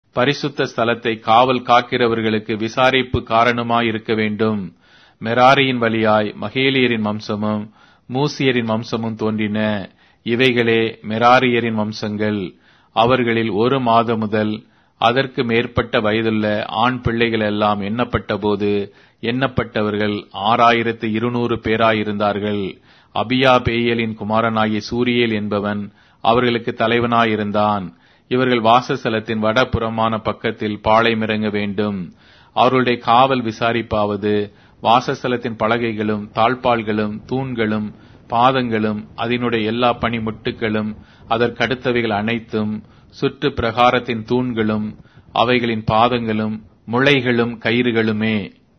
பரிசுத்த ஸ்தலத்தை காவல் காக்கிறவர்களுக்கு விசாரிப்பு காரணமாய் இருக்க வேண்டும் மெராரியின் வழியாய் மகேலியரின் வம்சமும் மூசியரின் வம்சமும் தோன்றின இவைகளே மெராரியரின் வம்சங்கள் அவர்களில் ஒரு மாதம் முதல் அதற்கு மேற்பட்ட வயதுள்ள ஆண் பிள்ளைகள் எல்லாம் எண்ணப்பட்ட போது எண்ணப்பட்டவர்கள் ஆறாயிரத்து இருநூறு பேராயிருந்தார்கள் அபியா பேயலின் குமாரனாகிய சூரியேல் என்பவன் அவர்களுக்கு தலைவனாயிருந்தான் இவர்கள் வாசஸ்தலத்தின் வடபுறமான பக்கத்தில் பாளையமிறங்க வேண்டும் அவர்களுடைய காவல் விசாரிப்பாவது வாசஸ்தலத்தின் பலகைகளும் தாழ்பால்களும் தூண்களும் பாதங்களும் அதனுடைய எல்லா பனிமுட்டுகளும் அதற்கடுத்தவைகள் அனைத்தும் சுற்று பிரகாரத்தின் தூண்களும் அவைகளின் பாதங்களும் முளைகளும் கயிறுகளுமே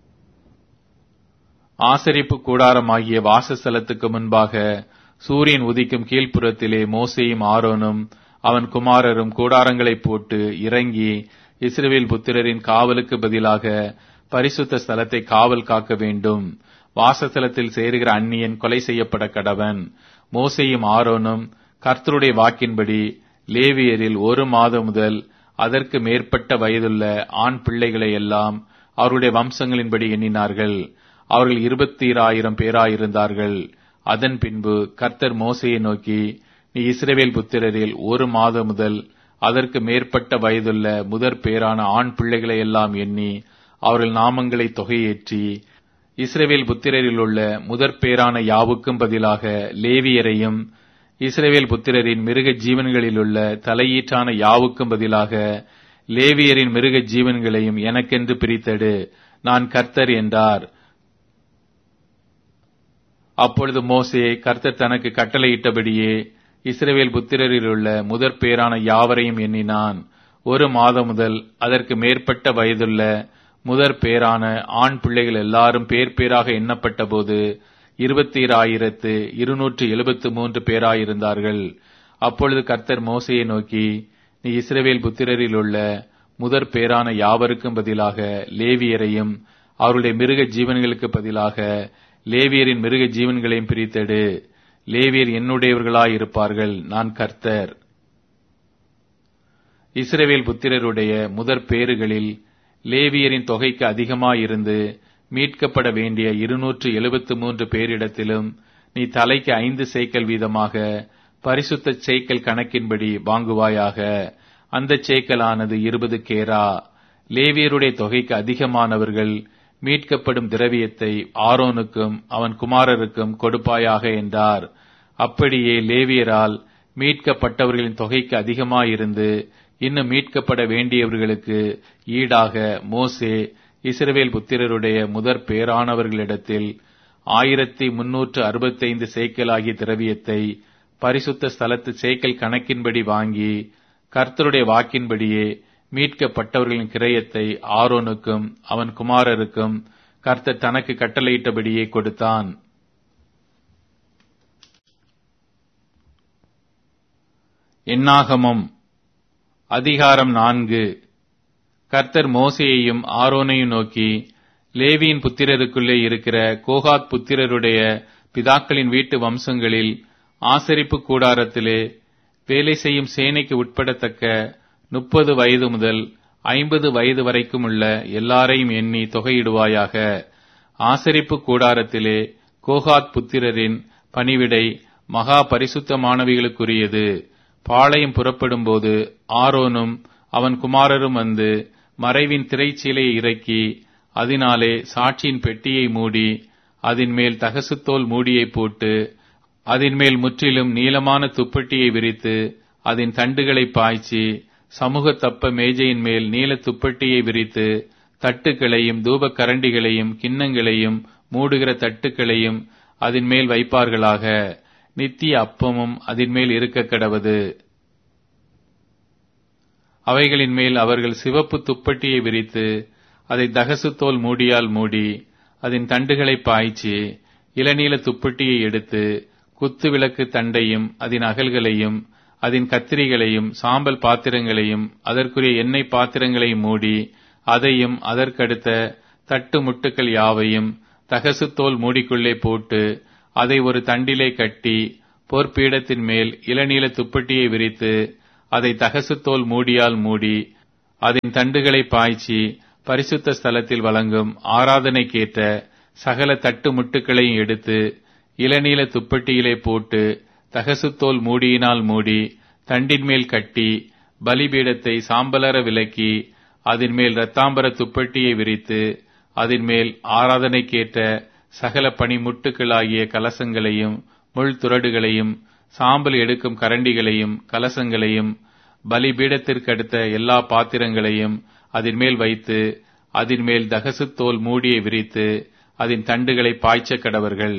ஆசரிப்பு கூடாரமாகிய வாசஸ்தலத்துக்கு முன்பாக சூரியன் உதிக்கும் கீழ்ப்புறத்திலே மோசேயும் ஆரோனும் அவன் குமாரரும் கூடாரங்களை போட்டு இறங்கி இஸ்ரவேல் புத்திரரின் காவலுக்கு பதிலாக பரிசுத்த ஸ்தலத்தை காவல் காக்க வேண்டும் வாசஸ்தலத்தில் சேருகிற அந்நியன் கொலை செய்யப்பட கடவன் மோசேயும் ஆரோனும் கர்த்தருடைய வாக்கின்படி லேவியரில் ஒரு மாதம் முதல் அதற்கு மேற்பட்ட வயதுள்ள ஆண் பிள்ளைகளை எல்லாம் அவருடைய வம்சங்களின்படி எண்ணினார்கள் அவர்கள் இருபத்தி ஆயிரம் பேராயிருந்தார்கள் அதன் பின்பு கர்த்தர் மோசையை நோக்கி நீ இஸ்ரவேல் புத்திரரில் ஒரு மாதம் முதல் அதற்கு மேற்பட்ட வயதுள்ள முதற் பேரான ஆண் பிள்ளைகளை எல்லாம் எண்ணி அவர்கள் நாமங்களை தொகையேற்றி இஸ்ரவேல் புத்திரரில் உள்ள முதற் பேரான யாவுக்கும் பதிலாக லேவியரையும் இஸ்ரவேல் புத்திரரின் மிருக ஜீவன்களிலுள்ள தலையீற்றான யாவுக்கும் பதிலாக லேவியரின் மிருக ஜீவன்களையும் எனக்கென்று பிரித்தடு நான் கர்த்தர் என்றார் அப்பொழுது மோசே கர்த்தர் தனக்கு கட்டளையிட்டபடியே இஸ்ரவேல் புத்திரரில் உள்ள முதற் பேரான யாவரையும் எண்ணினான் ஒரு மாதம் முதல் அதற்கு மேற்பட்ட வயதுள்ள முதற் பேரான ஆண் பிள்ளைகள் எல்லாரும் பேர் பேராக எண்ணப்பட்ட போது இருபத்தி ஆயிரத்து இருநூற்று எழுபத்து மூன்று பேராயிருந்தார்கள் அப்பொழுது கர்த்தர் மோசையை நோக்கி நீ இஸ்ரவேல் புத்திரரில் உள்ள முதற் பேரான யாவருக்கும் பதிலாக லேவியரையும் அவருடைய மிருக ஜீவன்களுக்கு பதிலாக லேவியரின் மிருக ஜீவன்களையும் பிரித்தெடு லேவியர் என்னுடையவர்களாயிருப்பார்கள் நான் கர்த்தர் இஸ்ரவேல் புத்திரருடைய முதற் பேறுகளில் லேவியரின் தொகைக்கு அதிகமாயிருந்து மீட்கப்பட வேண்டிய இருநூற்று எழுபத்து மூன்று பேரிடத்திலும் நீ தலைக்கு ஐந்து சேக்கல் வீதமாக பரிசுத்த சேக்கல் கணக்கின்படி வாங்குவாயாக அந்த சேக்கலானது இருபது கேரா லேவியருடைய தொகைக்கு அதிகமானவர்கள் மீட்கப்படும் திரவியத்தை ஆரோனுக்கும் அவன் குமாரருக்கும் கொடுப்பாயாக என்றார் அப்படியே லேவியரால் மீட்கப்பட்டவர்களின் தொகைக்கு அதிகமாயிருந்து இன்னும் மீட்கப்பட வேண்டியவர்களுக்கு ஈடாக மோசே இஸ்ரவேல் புத்திரருடைய முதற் பேரானவர்களிடத்தில் ஆயிரத்தி முன்னூற்று அறுபத்தைந்து சேக்கலாகிய திரவியத்தை பரிசுத்த ஸ்தலத்து சேக்கல் கணக்கின்படி வாங்கி கர்த்தருடைய வாக்கின்படியே மீட்கப்பட்டவர்களின் கிரயத்தை ஆரோனுக்கும் அவன் குமாரருக்கும் கர்த்தர் தனக்கு கட்டளையிட்டபடியே கொடுத்தான் எண்ணாகமம் அதிகாரம் நான்கு கர்த்தர் மோசேயையும் ஆரோனையும் நோக்கி லேவியின் புத்திரருக்குள்ளே இருக்கிற கோகாத் புத்திரருடைய பிதாக்களின் வீட்டு வம்சங்களில் ஆசரிப்பு கூடாரத்திலே வேலை செய்யும் சேனைக்கு உட்படத்தக்க முப்பது வயது முதல் ஐம்பது வயது வரைக்கும் உள்ள எல்லாரையும் எண்ணி தொகையிடுவாயாக ஆசரிப்பு கூடாரத்திலே கோகாத் புத்திரரின் பணிவிடை மகா பரிசுத்தமானவிகளுக்குரியது பாளையம் புறப்படும்போது ஆரோனும் அவன் குமாரரும் வந்து மறைவின் திரைச்சீலையை இறக்கி அதனாலே சாட்சியின் பெட்டியை மூடி அதன் மேல் தகசுத்தோல் மூடியை போட்டு அதன் மேல் முற்றிலும் நீளமான துப்பட்டியை விரித்து அதன் தண்டுகளை பாய்ச்சி சமூக தப்ப மேஜையின் மேல் நீல துப்பட்டியை விரித்து தட்டுக்களையும் தூப கரண்டிகளையும் கிண்ணங்களையும் மூடுகிற தட்டுக்களையும் அதன் மேல் வைப்பார்களாக நித்திய அப்பமும் அதன் மேல் இருக்க கடவது அவைகளின் மேல் அவர்கள் சிவப்பு துப்பட்டியை விரித்து அதை தகசுத்தோல் மூடியால் மூடி அதன் தண்டுகளை பாய்ச்சி இளநீல துப்பட்டியை எடுத்து குத்து விளக்கு தண்டையும் அதன் அகல்களையும் அதன் கத்திரிகளையும் சாம்பல் பாத்திரங்களையும் அதற்குரிய எண்ணெய் பாத்திரங்களையும் மூடி அதையும் அதற்கடுத்த தட்டு முட்டுக்கள் யாவையும் தகசுத்தோல் மூடிக்குள்ளே போட்டு அதை ஒரு தண்டிலே கட்டி பொற்பீடத்தின் மேல் இளநீல துப்பட்டியை விரித்து அதை தகசுத்தோல் மூடியால் மூடி அதன் தண்டுகளை பாய்ச்சி பரிசுத்த ஸ்தலத்தில் வழங்கும் ஆராதனைக்கேற்ற சகல தட்டு முட்டுகளையும் எடுத்து இளநீல துப்பட்டியிலே போட்டு தகசுத்தோல் மூடியினால் மூடி தண்டின் மேல் கட்டி பலிபீடத்தை சாம்பலர விலக்கி அதன் மேல் இரத்தாம்பர துப்பட்டியை விரித்து அதன் மேல் ஆராதனைக்கேற்ற சகல பனிமுட்டுகளாகிய கலசங்களையும் முள் துறடுகளையும் சாம்பல் எடுக்கும் கரண்டிகளையும் கலசங்களையும் பலிபீடத்திற்கு அடுத்த எல்லா பாத்திரங்களையும் அதன் மேல் வைத்து அதன் மேல் தகசுத்தோல் மூடியை விரித்து அதன் தண்டுகளை பாய்ச்ச கடவர்கள்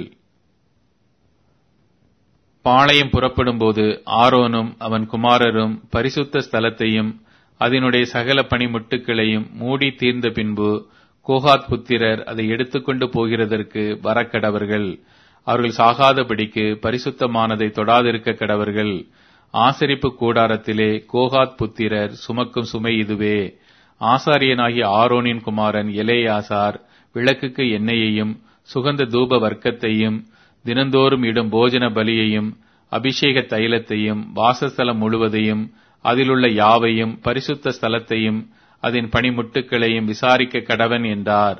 பாளையம் புறப்படும்போது ஆரோனும் அவன் குமாரரும் பரிசுத்த ஸ்தலத்தையும் அதனுடைய சகல பணிமுட்டுகளையும் மூடி தீர்ந்த பின்பு கோகாத் புத்திரர் அதை எடுத்துக்கொண்டு போகிறதற்கு வரக்கடவர்கள் அவர்கள் சாகாதபடிக்கு பரிசுத்தமானதை தொடாதிருக்க கடவர்கள் ஆசரிப்பு கூடாரத்திலே கோகாத் புத்திரர் சுமக்கும் சுமை இதுவே ஆசாரியனாகிய ஆரோனின் குமாரன் எலேயாசார் விளக்குக்கு எண்ணெயையும் சுகந்த தூப வர்க்கத்தையும் தினந்தோறும் இடும் போஜன பலியையும் அபிஷேக தைலத்தையும் வாசஸ்தலம் முழுவதையும் அதிலுள்ள யாவையும் பரிசுத்த ஸ்தலத்தையும் அதன் பணிமுட்டுகளையும் விசாரிக்க கடவன் என்றார்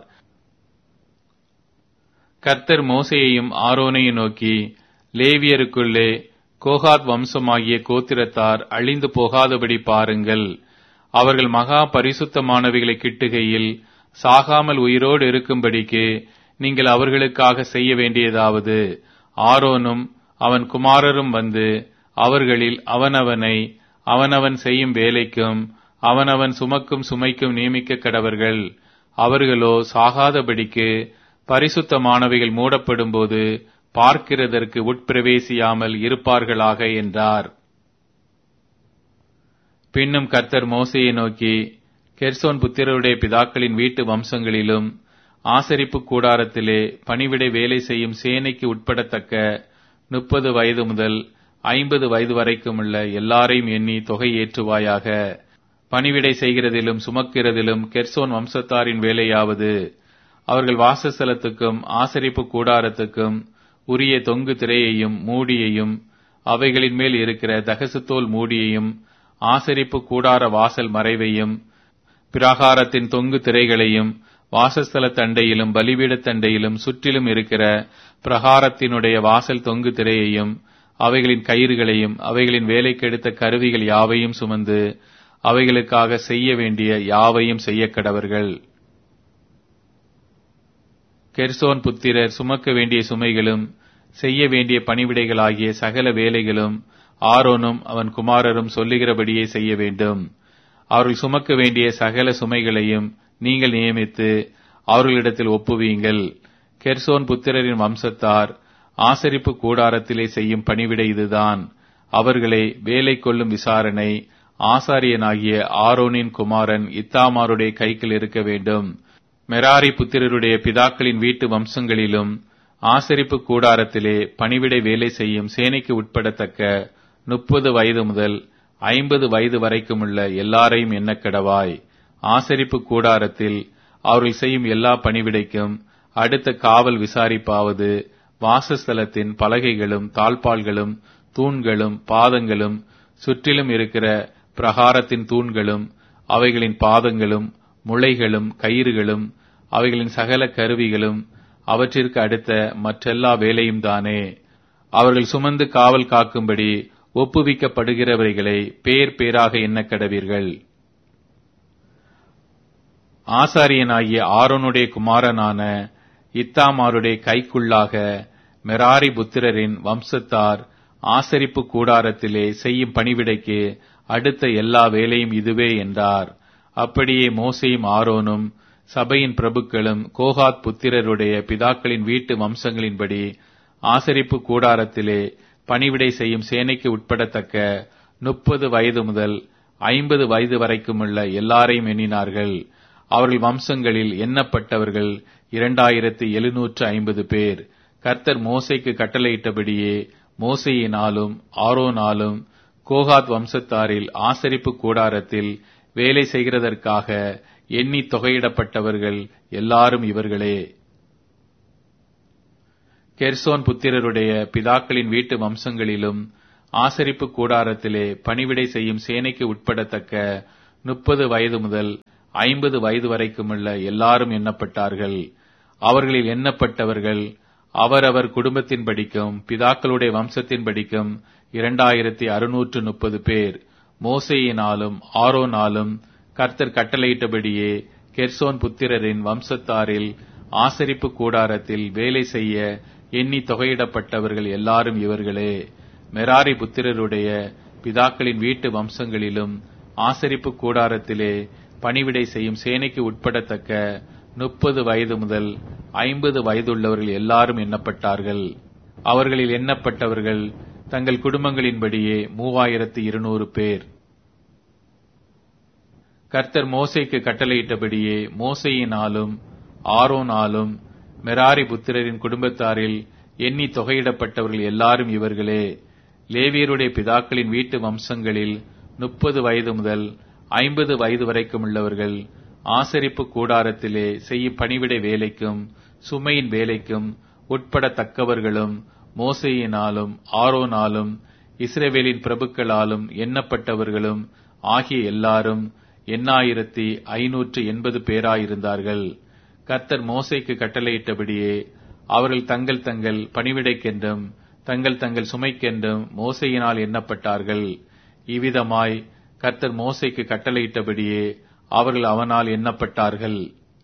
கர்த்தர் மோசையையும் ஆரோனையும் நோக்கி லேவியருக்குள்ளே கோகாத் வம்சமாகிய கோத்திரத்தார் அழிந்து போகாதபடி பாருங்கள் அவர்கள் மகா பரிசுத்தமானவைகளை கிட்டுகையில் சாகாமல் உயிரோடு இருக்கும்படிக்கு நீங்கள் அவர்களுக்காக செய்ய வேண்டியதாவது ஆரோனும் அவன் குமாரரும் வந்து அவர்களில் அவனவனை அவனவன் செய்யும் வேலைக்கும் அவனவன் சுமக்கும் சுமைக்கும் நியமிக்க கடவர்கள் அவர்களோ சாகாதபடிக்கு பரிசுத்தமானவைகள் மூடப்படும்போது பார்க்கிறதற்கு உட்பிரவேசியாமல் இருப்பார்களாக என்றார் பின்னும் கர்த்தர் மோசையை நோக்கி கெர்சோன் புத்திரருடைய பிதாக்களின் வீட்டு வம்சங்களிலும் ஆசரிப்பு கூடாரத்திலே பணிவிடை வேலை செய்யும் சேனைக்கு உட்படத்தக்க முப்பது வயது முதல் ஐம்பது வயது வரைக்கும் உள்ள எல்லாரையும் எண்ணி தொகை ஏற்றுவாயாக பணிவிடை செய்கிறதிலும் சுமக்கிறதிலும் கெர்சோன் வம்சத்தாரின் வேலையாவது அவர்கள் வாசஸ்தலத்துக்கும் ஆசரிப்பு கூடாரத்துக்கும் உரிய தொங்கு திரையையும் மூடியையும் அவைகளின் மேல் இருக்கிற தகசுத்தோல் மூடியையும் ஆசரிப்பு கூடார வாசல் மறைவையும் பிராகாரத்தின் தொங்கு திரைகளையும் வாசஸ்தல தண்டையிலும் பலிபீட தண்டையிலும் சுற்றிலும் இருக்கிற பிரகாரத்தினுடைய வாசல் தொங்கு திரையையும் அவைகளின் கயிறுகளையும் அவைகளின் வேலைக்கெடுத்த கருவிகள் யாவையும் சுமந்து அவைகளுக்காக செய்ய வேண்டிய யாவையும் செய்ய கடவர்கள் கெர்சோன் புத்திரர் சுமக்க வேண்டிய சுமைகளும் செய்ய வேண்டிய பணிவிடைகளாகிய சகல வேலைகளும் ஆரோனும் அவன் குமாரரும் சொல்லுகிறபடியே செய்ய வேண்டும் அவர்கள் சுமக்க வேண்டிய சகல சுமைகளையும் நீங்கள் நியமித்து அவர்களிடத்தில் ஒப்புவீங்கள் கெர்சோன் புத்திரரின் வம்சத்தார் ஆசரிப்பு கூடாரத்திலே செய்யும் பணிவிடை இதுதான் அவர்களை வேலை கொள்ளும் விசாரணை ஆசாரியனாகிய ஆரோனின் குமாரன் இத்தாமாருடைய கைக்கில் இருக்க வேண்டும் மெராரி புத்திரருடைய பிதாக்களின் வீட்டு வம்சங்களிலும் ஆசரிப்பு கூடாரத்திலே பணிவிடை வேலை செய்யும் சேனைக்கு உட்படத்தக்க முப்பது வயது முதல் ஐம்பது வயது வரைக்கும் உள்ள எல்லாரையும் எண்ணக்கடவாய் ஆசரிப்பு கூடாரத்தில் அவர்கள் செய்யும் எல்லா பணிவிடைக்கும் அடுத்த காவல் விசாரிப்பாவது வாசஸ்தலத்தின் பலகைகளும் தாழ்பால்களும் தூண்களும் பாதங்களும் சுற்றிலும் இருக்கிற பிரகாரத்தின் தூண்களும் அவைகளின் பாதங்களும் முளைகளும் கயிறுகளும் அவைகளின் சகல கருவிகளும் அவற்றிற்கு அடுத்த மற்றெல்லா வேலையும் தானே அவர்கள் சுமந்து காவல் காக்கும்படி ஒப்புவிக்கப்படுகிறவர்களை பேர் பேராக எண்ணக்கடவீர்கள் ஆசாரியனாகிய ஆரோனுடைய குமாரனான இத்தாமாருடைய கைக்குள்ளாக மெராரி புத்திரரின் வம்சத்தார் ஆசரிப்பு கூடாரத்திலே செய்யும் பணிவிடைக்கு அடுத்த எல்லா வேலையும் இதுவே என்றார் அப்படியே மோசையும் ஆரோனும் சபையின் பிரபுக்களும் கோகாத் புத்திரருடைய பிதாக்களின் வீட்டு வம்சங்களின்படி ஆசரிப்பு கூடாரத்திலே பணிவிடை செய்யும் சேனைக்கு உட்படத்தக்க முப்பது வயது முதல் ஐம்பது வயது வரைக்கும் உள்ள எல்லாரையும் எண்ணினார்கள் அவர்கள் வம்சங்களில் எண்ணப்பட்டவர்கள் இரண்டாயிரத்தி எழுநூற்று ஐம்பது பேர் கர்த்தர் மோசைக்கு கட்டளையிட்டபடியே மோசையினாலும் ஆரோனாலும் கோகாத் வம்சத்தாரில் ஆசரிப்பு கூடாரத்தில் வேலை செய்கிறதற்காக எண்ணி தொகையிடப்பட்டவர்கள் எல்லாரும் இவர்களே கெர்சோன் புத்திரருடைய பிதாக்களின் வீட்டு வம்சங்களிலும் ஆசரிப்பு கூடாரத்திலே பணிவிடை செய்யும் சேனைக்கு உட்படத்தக்க முப்பது வயது முதல் ஐம்பது வயது வரைக்குமுள்ள எல்லாரும் எண்ணப்பட்டார்கள் அவர்களில் எண்ணப்பட்டவர்கள் அவரவர் குடும்பத்தின் படிக்கும் பிதாக்களுடைய வம்சத்தின் படிக்கும் இரண்டாயிரத்தி அறுநூற்று முப்பது பேர் மோசையினாலும் ஆரோனாலும் கர்த்தர் கட்டளையிட்டபடியே கெர்சோன் புத்திரரின் வம்சத்தாரில் ஆசரிப்பு கூடாரத்தில் வேலை செய்ய எண்ணி தொகையிடப்பட்டவர்கள் எல்லாரும் இவர்களே மெராரி புத்திரருடைய பிதாக்களின் வீட்டு வம்சங்களிலும் ஆசரிப்பு கூடாரத்திலே பணிவிடை செய்யும் சேனைக்கு உட்படத்தக்க முப்பது வயது முதல் ஐம்பது வயதுள்ளவர்கள் எல்லாரும் எண்ணப்பட்டார்கள் அவர்களில் எண்ணப்பட்டவர்கள் தங்கள் குடும்பங்களின்படியே மூவாயிரத்து இருநூறு பேர் கர்த்தர் மோசைக்கு கட்டளையிட்டபடியே மோசையினாலும் ஆரோனாலும் மெராரி புத்திரரின் குடும்பத்தாரில் எண்ணி தொகையிடப்பட்டவர்கள் எல்லாரும் இவர்களே லேவியருடைய பிதாக்களின் வீட்டு வம்சங்களில் முப்பது வயது முதல் ஐம்பது வயது வரைக்கும் உள்ளவர்கள் ஆசரிப்பு கூடாரத்திலே செய்யும் பணிவிடை வேலைக்கும் சுமையின் வேலைக்கும் உட்படத்தக்கவர்களும் மோசையினாலும் ஆரோனாலும் இஸ்ரேவேலின் பிரபுக்களாலும் எண்ணப்பட்டவர்களும் ஆகிய எல்லாரும் எண்ணாயிரத்தி ஐநூற்று எண்பது பேராயிருந்தார்கள் கர்த்தர் மோசைக்கு கட்டளையிட்டபடியே அவர்கள் தங்கள் தங்கள் பணிவிடைக்கென்றும் தங்கள் தங்கள் சுமைக்கென்றும் மோசையினால் எண்ணப்பட்டார்கள் இவ்விதமாய் கர்த்தர் மோசைக்கு கட்டளையிட்டபடியே அவர்கள் அவனால் எண்ணப்பட்டார்கள்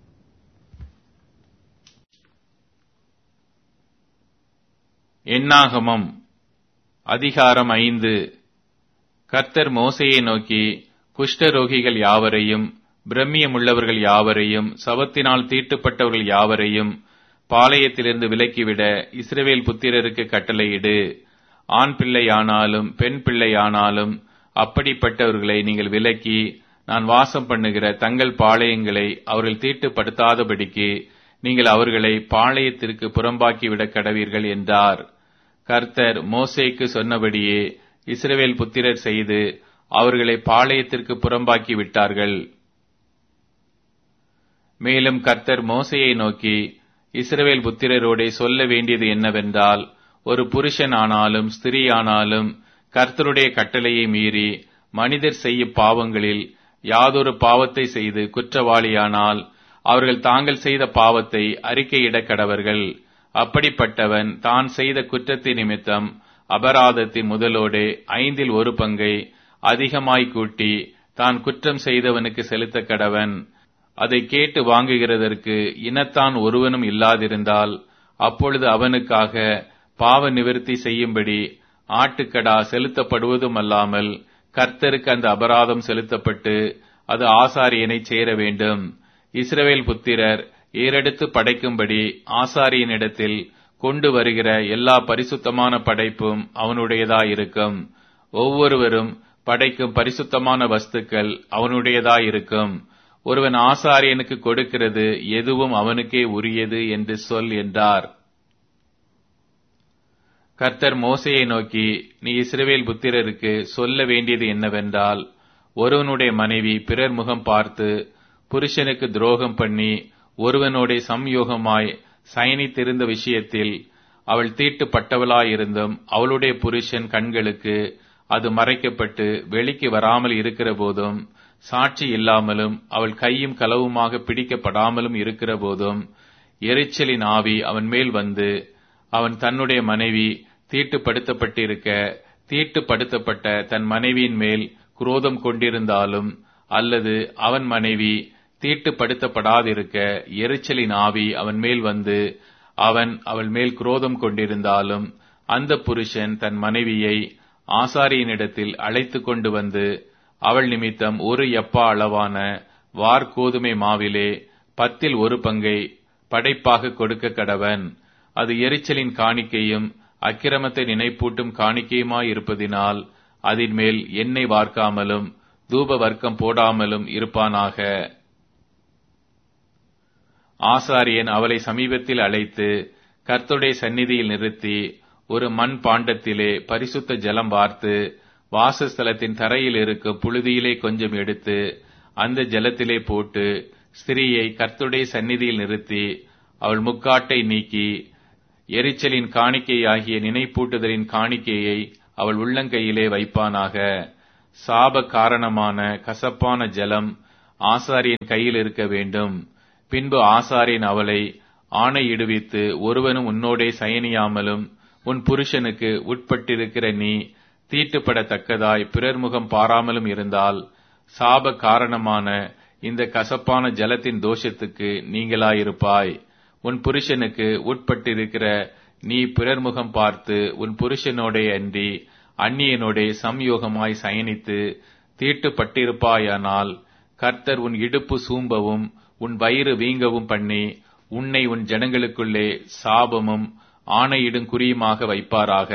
எண்ணாகமம் அதிகாரம் ஐந்து கர்த்தர் மோசையை நோக்கி குஷ்டரோகிகள் யாவரையும் பிரம்மியமுள்ளவர்கள் யாவரையும் சவத்தினால் தீட்டுப்பட்டவர்கள் யாவரையும் பாளையத்திலிருந்து விலக்கிவிட இஸ்ரவேல் புத்திரருக்கு கட்டளையிடு ஆண் பிள்ளையானாலும் பெண் பிள்ளையானாலும் அப்படிப்பட்டவர்களை நீங்கள் விலக்கி நான் வாசம் பண்ணுகிற தங்கள் பாளையங்களை அவர்கள் தீட்டுப்படுத்தாதபடிக்கு நீங்கள் அவர்களை பாளையத்திற்கு புறம்பாக்கிவிட கடவீர்கள் என்றார் கர்த்தர் மோசேக்கு சொன்னபடியே இஸ்ரவேல் புத்திரர் செய்து அவர்களை பாளையத்திற்கு புறம்பாக்கி விட்டார்கள் மேலும் கர்த்தர் மோசையை நோக்கி இஸ்ரவேல் புத்திரரோடே சொல்ல வேண்டியது என்னவென்றால் ஒரு புருஷன் ஆனாலும் ஸ்திரீ ஆனாலும் கர்த்தருடைய கட்டளையை மீறி மனிதர் செய்யும் பாவங்களில் யாதொரு பாவத்தை செய்து குற்றவாளியானால் அவர்கள் தாங்கள் செய்த பாவத்தை அறிக்கையிட கடவர்கள் அப்படிப்பட்டவன் தான் செய்த குற்றத்தின் நிமித்தம் அபராதத்தின் முதலோடு ஐந்தில் ஒரு பங்கை அதிகமாய் கூட்டி தான் குற்றம் செய்தவனுக்கு செலுத்த கடவன் அதை கேட்டு வாங்குகிறதற்கு இனத்தான் ஒருவனும் இல்லாதிருந்தால் அப்பொழுது அவனுக்காக பாவ நிவர்த்தி செய்யும்படி ஆட்டுக்கடா செலுத்தப்படுவதும் அல்லாமல் கர்த்தருக்கு அந்த அபராதம் செலுத்தப்பட்டு அது ஆசாரியனை சேர வேண்டும் இஸ்ரவேல் புத்திரர் ஏறெடுத்து படைக்கும்படி ஆசாரியனிடத்தில் கொண்டு வருகிற எல்லா பரிசுத்தமான படைப்பும் அவனுடையதாயிருக்கும் ஒவ்வொருவரும் படைக்கும் பரிசுத்தமான வஸ்துக்கள் அவனுடையதாயிருக்கும் ஒருவன் ஆசாரியனுக்கு கொடுக்கிறது எதுவும் அவனுக்கே உரியது என்று சொல் என்றார் கர்த்தர் மோசையை நோக்கி நீ இஸ்ரவேல் புத்திரருக்கு சொல்ல வேண்டியது என்னவென்றால் ஒருவனுடைய மனைவி பிறர் முகம் பார்த்து புருஷனுக்கு துரோகம் பண்ணி ஒருவனோட சம்யோகமாய் சயனித்திருந்த விஷயத்தில் அவள் தீட்டுப்பட்டவளாயிருந்தும் அவளுடைய புருஷன் கண்களுக்கு அது மறைக்கப்பட்டு வெளிக்கு வராமல் இருக்கிற போதும் சாட்சி இல்லாமலும் அவள் கையும் களவுமாக பிடிக்கப்படாமலும் இருக்கிற போதும் எரிச்சலின் ஆவி அவன் மேல் வந்து அவன் தன்னுடைய மனைவி தீட்டுப்படுத்தப்பட்டிருக்க தீட்டுப்படுத்தப்பட்ட தன் மனைவியின் மேல் குரோதம் கொண்டிருந்தாலும் அல்லது அவன் மனைவி தீட்டுப்படுத்தப்படாதிருக்க எரிச்சலின் ஆவி அவன் மேல் வந்து அவன் அவள் மேல் குரோதம் கொண்டிருந்தாலும் அந்த புருஷன் தன் மனைவியை ஆசாரியனிடத்தில் அழைத்து கொண்டு வந்து அவள் நிமித்தம் ஒரு எப்பா அளவான வார்கோதுமை மாவிலே பத்தில் ஒரு பங்கை படைப்பாக கொடுக்க கடவன் அது எரிச்சலின் காணிக்கையும் அக்கிரமத்தை நினைப்பூட்டும் காணிக்கையுமாயிருப்பதினால் அதன் மேல் எண்ணெய் வார்க்காமலும் தூப வர்க்கம் போடாமலும் இருப்பானாக ஆசாரியன் அவளை சமீபத்தில் அழைத்து கர்த்துடைய சந்நிதியில் நிறுத்தி ஒரு மண் பாண்டத்திலே பரிசுத்த ஜலம் வார்த்து வாசஸ்தலத்தின் தரையில் இருக்கும் புழுதியிலே கொஞ்சம் எடுத்து அந்த ஜலத்திலே போட்டு ஸ்திரீயை கர்த்துடைய சந்நிதியில் நிறுத்தி அவள் முக்காட்டை நீக்கி எரிச்சலின் காணிக்கையாகிய நினைப்பூட்டுதலின் காணிக்கையை அவள் உள்ளங்கையிலே வைப்பானாக சாப காரணமான கசப்பான ஜலம் ஆசாரியன் கையில் இருக்க வேண்டும் பின்பு ஆசாரியன் அவளை ஆணையிடுவித்து ஒருவனும் உன்னோடே சயனியாமலும் உன் புருஷனுக்கு உட்பட்டிருக்கிற நீ தீட்டுப்படத்தக்கதாய் பிறர் முகம் பாராமலும் இருந்தால் சாப காரணமான இந்த கசப்பான ஜலத்தின் தோஷத்துக்கு நீங்களாயிருப்பாய் உன் புருஷனுக்கு உட்பட்டிருக்கிற நீ பிறர் முகம் பார்த்து உன் புருஷனோடே அன்றி அந்நியனோடே சம்யோகமாய் சயனித்து தீட்டுப்பட்டிருப்பாயானால் கர்த்தர் உன் இடுப்பு சூம்பவும் உன் வயிறு வீங்கவும் பண்ணி உன்னை உன் ஜனங்களுக்குள்ளே சாபமும் ஆணையிடும் குறியுமாக வைப்பாராக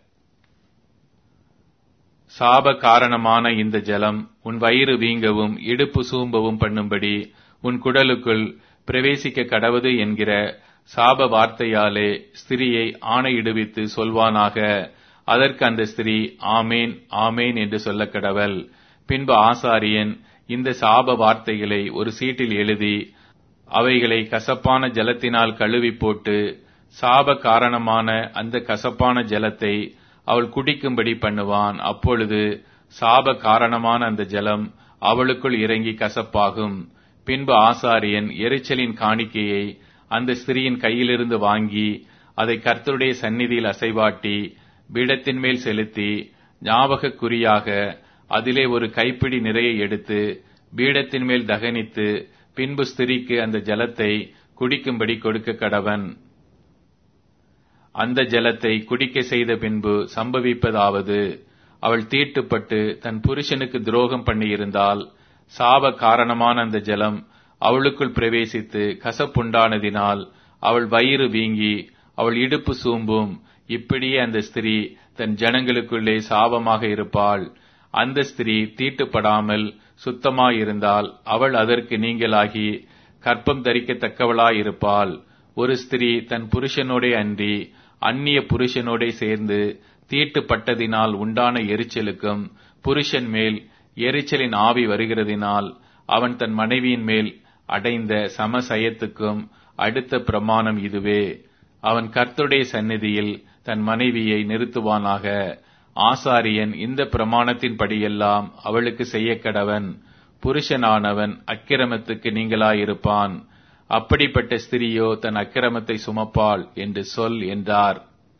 சாப காரணமான இந்த ஜலம் உன் வயிறு வீங்கவும் இடுப்பு சூம்பவும் பண்ணும்படி உன் குடலுக்குள் பிரவேசிக்க கடவுது என்கிற சாப வார்த்தையாலே ஸ்திரியை ஆணையிடுவித்து சொல்வானாக அதற்கு அந்த ஸ்திரீ ஆமேன் ஆமேன் என்று சொல்ல கடவல் பின்பு ஆசாரியன் இந்த சாப வார்த்தைகளை ஒரு சீட்டில் எழுதி அவைகளை கசப்பான ஜலத்தினால் கழுவி போட்டு சாப காரணமான அந்த கசப்பான ஜலத்தை அவள் குடிக்கும்படி பண்ணுவான் அப்பொழுது சாப காரணமான அந்த ஜலம் அவளுக்குள் இறங்கி கசப்பாகும் பின்பு ஆசாரியன் எரிச்சலின் காணிக்கையை அந்த ஸ்திரியின் கையிலிருந்து வாங்கி அதை கர்த்தருடைய சந்நிதியில் அசைவாட்டி பீடத்தின் மேல் செலுத்தி ஞாபக குறியாக அதிலே ஒரு கைப்பிடி நிறைய எடுத்து பீடத்தின் மேல் தகனித்து பின்பு ஸ்திரிக்கு அந்த ஜலத்தை குடிக்கும்படி கொடுக்க கடவன் அந்த ஜலத்தை குடிக்க செய்த பின்பு சம்பவிப்பதாவது அவள் தீட்டுப்பட்டு தன் புருஷனுக்கு துரோகம் பண்ணியிருந்தால் சாப காரணமான அந்த ஜலம் அவளுக்குள் பிரவேசித்து கசப்புண்டானதினால் அவள் வயிறு வீங்கி அவள் இடுப்பு சூம்பும் இப்படியே அந்த ஸ்திரீ தன் ஜனங்களுக்குள்ளே சாபமாக இருப்பாள் அந்த ஸ்திரீ தீட்டுப்படாமல் சுத்தமாயிருந்தால் அவள் அதற்கு நீங்களாகி கற்பம் தரிக்கத்தக்கவளாயிருப்பாள் ஒரு ஸ்திரீ தன் புருஷனோடே அன்றி அந்நிய புருஷனோடே சேர்ந்து தீட்டுப்பட்டதினால் உண்டான எரிச்சலுக்கும் புருஷன் மேல் எரிச்சலின் ஆவி வருகிறதினால் அவன் தன் மனைவியின் மேல் அடைந்த சமசயத்துக்கும் அடுத்த பிரமாணம் இதுவே அவன் கர்த்தருடைய சந்நிதியில் தன் மனைவியை நிறுத்துவானாக ஆசாரியன் இந்த பிரமாணத்தின்படியெல்லாம் அவளுக்கு செய்ய கடவன் புருஷனானவன் அக்கிரமத்துக்கு நீங்களாயிருப்பான் அப்படிப்பட்ட ஸ்திரியோ தன் அக்கிரமத்தை சுமப்பாள் என்று சொல் என்றார்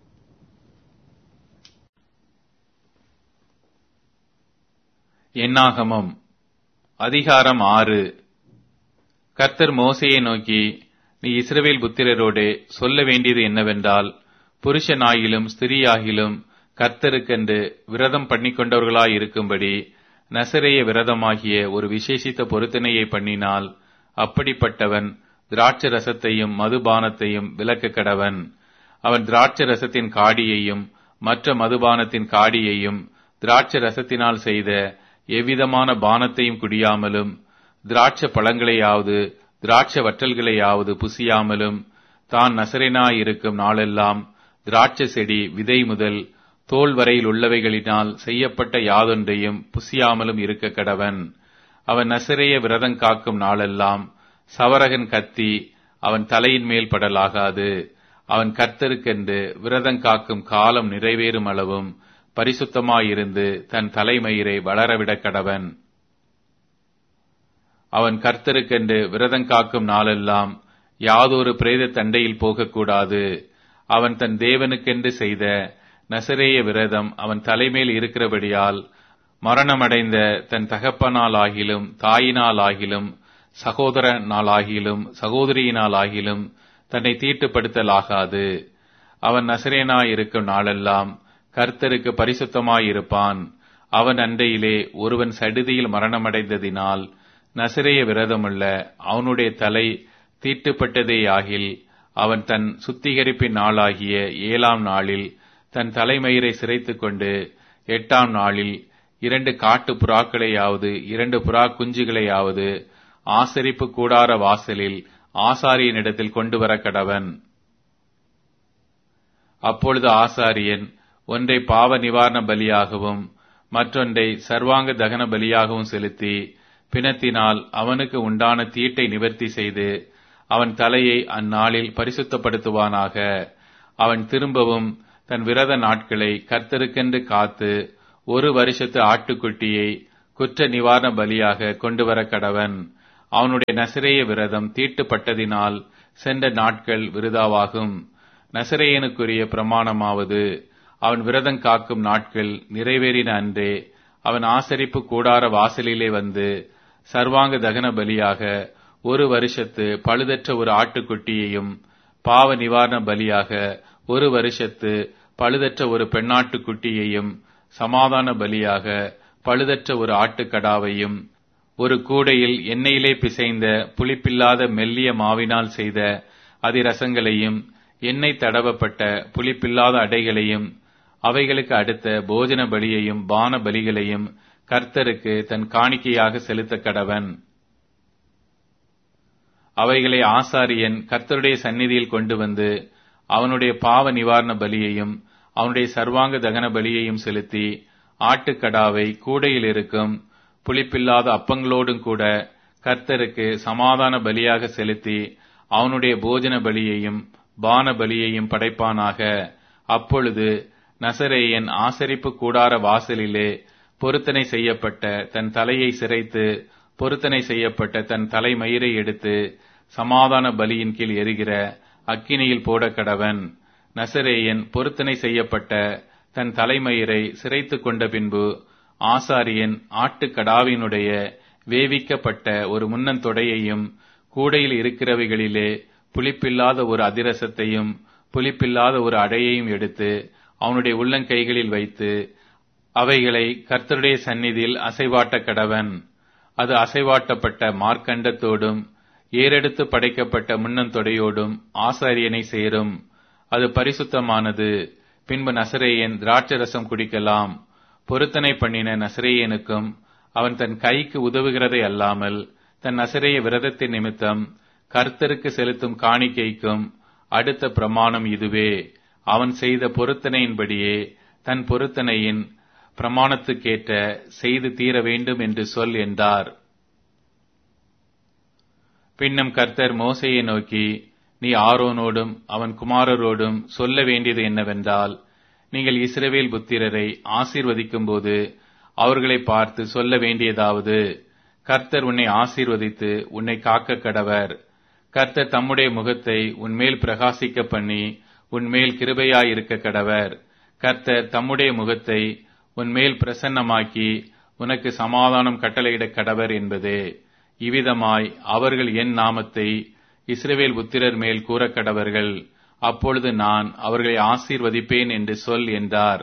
என்னாகமம் அதிகாரம் ஆறு கர்த்தர் மோசையை நோக்கி நீ இஸ்ரவேல் புத்திரரோடே சொல்ல வேண்டியது என்னவென்றால் புருஷனாகிலும் ஸ்திரீயாகிலும் கர்த்தருக்கென்று விரதம் பண்ணிக்கொண்டவர்களாய் இருக்கும்படி நசரேய விரதமாகிய ஒரு விசேஷித்த பொருத்தனையை பண்ணினால் அப்படிப்பட்டவன் திராட்ச ரசத்தையும் மதுபானத்தையும் விலக்க கடவன் அவன் திராட்ச ரசத்தின் காடியையும் மற்ற மதுபானத்தின் காடியையும் திராட்ச ரசத்தினால் செய்த எவ்விதமான பானத்தையும் குடியாமலும் திராட்ச பழங்களையாவது திராட்ச வற்றல்களையாவது புசியாமலும் தான் நசரேனாயிருக்கும் நாளெல்லாம் திராட்ச செடி விதை முதல் தோல் வரையில் உள்ளவைகளினால் செய்யப்பட்ட யாதொன்றையும் புசியாமலும் இருக்க கடவன் அவன் நசரேய விரதம் காக்கும் நாளெல்லாம் சவரகன் கத்தி அவன் தலையின் மேல் படலாகாது அவன் கர்த்தருக்கென்று விரதம் காக்கும் காலம் நிறைவேறும் அளவும் பரிசுத்தமாயிருந்து தன் தலைமயிரை வளரவிடக் கடவன் அவன் கர்த்தருக்கென்று விரதம் காக்கும் நாளெல்லாம் யாதொரு பிரேத தண்டையில் போகக்கூடாது அவன் தன் தேவனுக்கென்று செய்த நசரேய விரதம் அவன் தலைமேல் இருக்கிறபடியால் மரணமடைந்த தன் தகப்பனாலாகிலும் தாயினாலாகிலும் சகோதரனாலாகிலும் சகோதரியினாலாகிலும் தன்னை தீட்டுப்படுத்தலாகாது அவன் நசரேனாயிருக்கும் நாளெல்லாம் கர்த்தருக்கு பரிசுத்தமாயிருப்பான் அவன் அண்டையிலே ஒருவன் சடுதியில் மரணமடைந்ததினால் நசரேய விரதமுள்ள அவனுடைய தலை தீட்டுப்பட்டதேயாகில் அவன் தன் சுத்திகரிப்பின் நாளாகிய ஏழாம் நாளில் தன் தலைமயிரை சிரைத்துக் கொண்டு எட்டாம் நாளில் இரண்டு காட்டு புறாக்களையாவது இரண்டு புறா குஞ்சுகளையாவது ஆசரிப்பு கூடார வாசலில் ஆசாரியனிடத்தில் கொண்டு வர கடவன் அப்பொழுது ஆசாரியன் ஒன்றை பாவ நிவாரண பலியாகவும் மற்றொன்றை சர்வாங்க தகன பலியாகவும் செலுத்தி பிணத்தினால் அவனுக்கு உண்டான தீட்டை நிவர்த்தி செய்து அவன் தலையை அந்நாளில் பரிசுத்தப்படுத்துவானாக அவன் திரும்பவும் தன் விரத நாட்களை கர்த்தருக்கென்று காத்து ஒரு வருஷத்து ஆட்டுக்குட்டியை குற்ற நிவாரண பலியாக கொண்டு வர கடவன் அவனுடைய நசிரேய விரதம் தீட்டுப்பட்டதினால் சென்ற நாட்கள் விருதாவாகும் நசிரேயனுக்குரிய பிரமாணமாவது அவன் விரதம் காக்கும் நாட்கள் நிறைவேறின அன்றே அவன் ஆசரிப்பு கூடார வாசலிலே வந்து சர்வாங்க தகன பலியாக ஒரு வருஷத்து பழுதற்ற ஒரு ஆட்டுக்குட்டியையும் பாவ நிவாரண பலியாக ஒரு வருஷத்து பழுதற்ற ஒரு பெண்ணாட்டுக்குட்டியையும் சமாதான பலியாக பழுதற்ற ஒரு ஆட்டுக்கடாவையும் ஒரு கூடையில் எண்ணெயிலே பிசைந்த புளிப்பில்லாத மெல்லிய மாவினால் செய்த அதிரசங்களையும் எண்ணெய் தடவப்பட்ட புளிப்பில்லாத அடைகளையும் அவைகளுக்கு அடுத்த போஜன பலியையும் பான பலிகளையும் கர்த்தருக்கு தன் காணிக்கையாக செலுத்த கடவன் அவைகளை ஆசாரியன் கர்த்தருடைய சந்நிதியில் கொண்டு வந்து அவனுடைய பாவ நிவாரண பலியையும் அவனுடைய சர்வாங்க தகன பலியையும் செலுத்தி ஆட்டுக்கடாவை கூடையில் இருக்கும் புளிப்பில்லாத அப்பங்களோடும் கூட கர்த்தருக்கு சமாதான பலியாக செலுத்தி அவனுடைய போஜன பலியையும் பான பலியையும் படைப்பானாக அப்பொழுது நசரேயன் ஆசரிப்பு கூடார வாசலிலே பொருத்தனை செய்யப்பட்ட தன் தலையை சிரைத்து பொருத்தனை செய்யப்பட்ட தன் தலைமயிரை எடுத்து சமாதான பலியின் கீழ் எரிகிற அக்கினியில் போட கடவன் நசரேயன் பொருத்தனை செய்யப்பட்ட தன் தலைமயிரை சிரைத்து கொண்ட பின்பு ஆசாரியன் ஆட்டுக்கடாவினுடைய வேவிக்கப்பட்ட ஒரு முன்னந்தொடையையும் கூடையில் இருக்கிறவைகளிலே புளிப்பில்லாத ஒரு அதிரசத்தையும் புளிப்பில்லாத ஒரு அடையையும் எடுத்து அவனுடைய உள்ளங்கைகளில் வைத்து அவைகளை கர்த்தருடைய சந்நிதியில் அசைவாட்ட கடவன் அது அசைவாட்டப்பட்ட மார்க்கண்டத்தோடும் ஏறெடுத்து படைக்கப்பட்ட முன்னந்தொடையோடும் ஆசாரியனை சேரும் அது பரிசுத்தமானது பின்பு நசரேயன் திராட்சரசம் குடிக்கலாம் பொருத்தனை பண்ணின நசரேயனுக்கும் அவன் தன் கைக்கு உதவுகிறதை அல்லாமல் தன் நசரேய விரதத்தின் நிமித்தம் கர்த்தருக்கு செலுத்தும் காணிக்கைக்கும் அடுத்த பிரமாணம் இதுவே அவன் செய்த பொருத்தனையின்படியே தன் பொருத்தனையின் பிரமாணத்துக்கேற்ற செய்து தீர வேண்டும் என்று சொல் என்றார் பின்னும் கர்த்தர் மோசையை நோக்கி நீ ஆரோனோடும் அவன் குமாரரோடும் சொல்ல வேண்டியது என்னவென்றால் நீங்கள் இஸ்ரவேல் புத்திரரை ஆசீர்வதிக்கும் போது அவர்களை பார்த்து சொல்ல வேண்டியதாவது கர்த்தர் உன்னை ஆசீர்வதித்து உன்னை காக்க கடவர் கர்த்தர் தம்முடைய முகத்தை உன்மேல் பிரகாசிக்க பண்ணி உன்மேல் கிருபையாயிருக்க கடவர் கர்த்தர் தம்முடைய முகத்தை உன்மேல் பிரசன்னமாக்கி உனக்கு சமாதானம் கட்டளையிட கடவர் என்பதே இவ்விதமாய் அவர்கள் என் நாமத்தை இஸ்ரவேல் புத்திரர் மேல் கூற கடவர்கள் அப்பொழுது நான் அவர்களை ஆசீர்வதிப்பேன் என்று சொல் என்றார்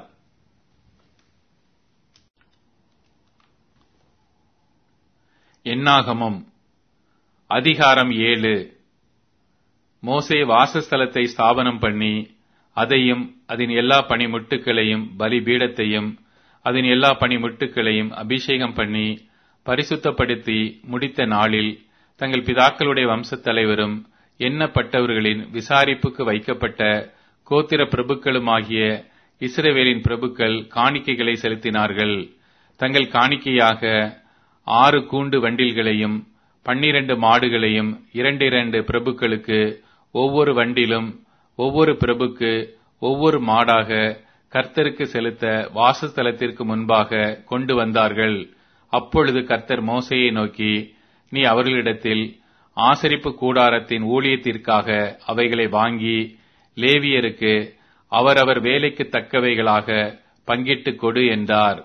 என்னாகமும் அதிகாரம் ஏழு மோசே வாசஸ்தலத்தை ஸ்தாபனம் பண்ணி அதையும் அதன் எல்லா பணிமுட்டுகளையும் பலிபீடத்தையும் அதன் எல்லா பணிமுட்டுகளையும் அபிஷேகம் பண்ணி பரிசுத்தப்படுத்தி முடித்த நாளில் தங்கள் பிதாக்களுடைய வம்சத் தலைவரும் எண்ணப்பட்டவர்களின் விசாரிப்புக்கு வைக்கப்பட்ட கோத்திர பிரபுக்களுமாகிய இஸ்ரவேலின் பிரபுக்கள் காணிக்கைகளை செலுத்தினார்கள் தங்கள் காணிக்கையாக ஆறு கூண்டு வண்டில்களையும் பன்னிரண்டு மாடுகளையும் இரண்டிரண்டு பிரபுக்களுக்கு ஒவ்வொரு வண்டிலும் ஒவ்வொரு பிரபுக்கு ஒவ்வொரு மாடாக கர்த்தருக்கு செலுத்த வாசஸ்தலத்திற்கு முன்பாக கொண்டு வந்தார்கள் அப்பொழுது கர்த்தர் மோசையை நோக்கி நீ அவர்களிடத்தில் ஆசரிப்பு கூடாரத்தின் ஊழியத்திற்காக அவைகளை வாங்கி லேவியருக்கு அவரவர் வேலைக்கு தக்கவைகளாக பங்கிட்டுக் கொடு என்றார்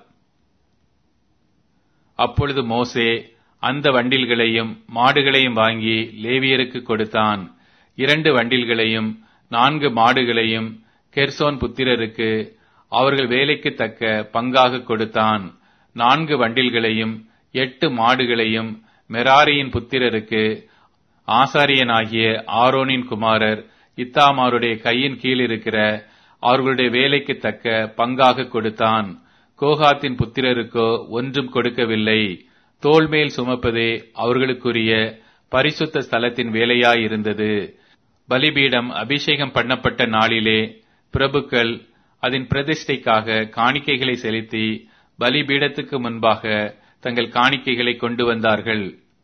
அப்பொழுது மோசே அந்த வண்டில்களையும் மாடுகளையும் வாங்கி லேவியருக்கு கொடுத்தான் இரண்டு வண்டில்களையும் நான்கு மாடுகளையும் கெர்சோன் புத்திரருக்கு அவர்கள் வேலைக்கு தக்க பங்காக கொடுத்தான் நான்கு வண்டில்களையும் எட்டு மாடுகளையும் மெராரியின் புத்திரருக்கு ஆசாரியனாகிய ஆரோனின் குமாரர் இத்தாமாருடைய கையின் கீழ் இருக்கிற அவர்களுடைய வேலைக்கு தக்க பங்காக கொடுத்தான் கோகாத்தின் புத்திரருக்கோ ஒன்றும் கொடுக்கவில்லை தோல் மேல் சுமப்பதே அவர்களுக்குரிய பரிசுத்த ஸ்தலத்தின் வேலையாயிருந்தது பலிபீடம் அபிஷேகம் பண்ணப்பட்ட நாளிலே பிரபுக்கள் அதன் பிரதிஷ்டைக்காக காணிக்கைகளை செலுத்தி பலிபீடத்துக்கு முன்பாக தங்கள் காணிக்கைகளை கொண்டு வந்தார்கள்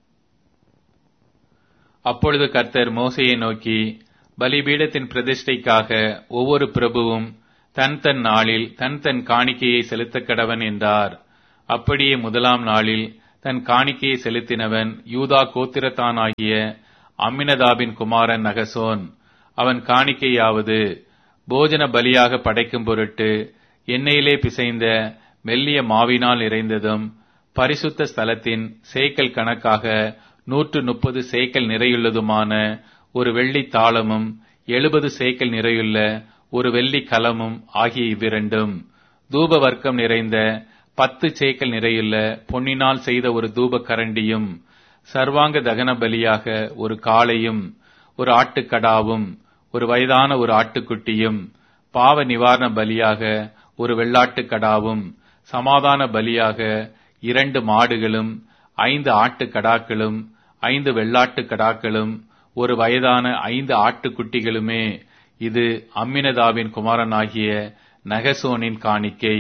அப்பொழுது கர்த்தர் மோசையை நோக்கி பலிபீடத்தின் பிரதிஷ்டைக்காக ஒவ்வொரு பிரபுவும் தன் தன் நாளில் தன் தன் காணிக்கையை செலுத்தக் கடவன் என்றார் அப்படியே முதலாம் நாளில் தன் காணிக்கையை செலுத்தினவன் யூதா கோத்திரத்தானாகிய அம்மினதாபின் குமாரன் நகசோன் அவன் காணிக்கையாவது போஜன பலியாக படைக்கும் பொருட்டு எண்ணெயிலே பிசைந்த மெல்லிய மாவினால் நிறைந்ததும் பரிசுத்த ஸ்தலத்தின் சேக்கல் கணக்காக நூற்று முப்பது சேக்கல் நிறையுள்ளதுமான ஒரு வெள்ளி தாளமும் எழுபது சேக்கல் நிறையுள்ள ஒரு வெள்ளி கலமும் ஆகிய இவ்விரண்டும் தூப வர்க்கம் நிறைந்த பத்து சேக்கல் நிறையுள்ள பொன்னினால் செய்த ஒரு தூப கரண்டியும் சர்வாங்க தகன பலியாக ஒரு காளையும் ஒரு ஆட்டுக்கடாவும் ஒரு வயதான ஒரு ஆட்டுக்குட்டியும் பாவ நிவாரண பலியாக ஒரு வெள்ளாட்டுக்கடாவும் சமாதான பலியாக இரண்டு மாடுகளும் ஐந்து ஆட்டுக்கடாக்களும் ஐந்து வெள்ளாட்டுக்கடாக்களும் ஒரு வயதான ஐந்து ஆட்டுக்குட்டிகளுமே இது அம்மினதாவின் குமாரனாகிய நகசோனின் காணிக்கை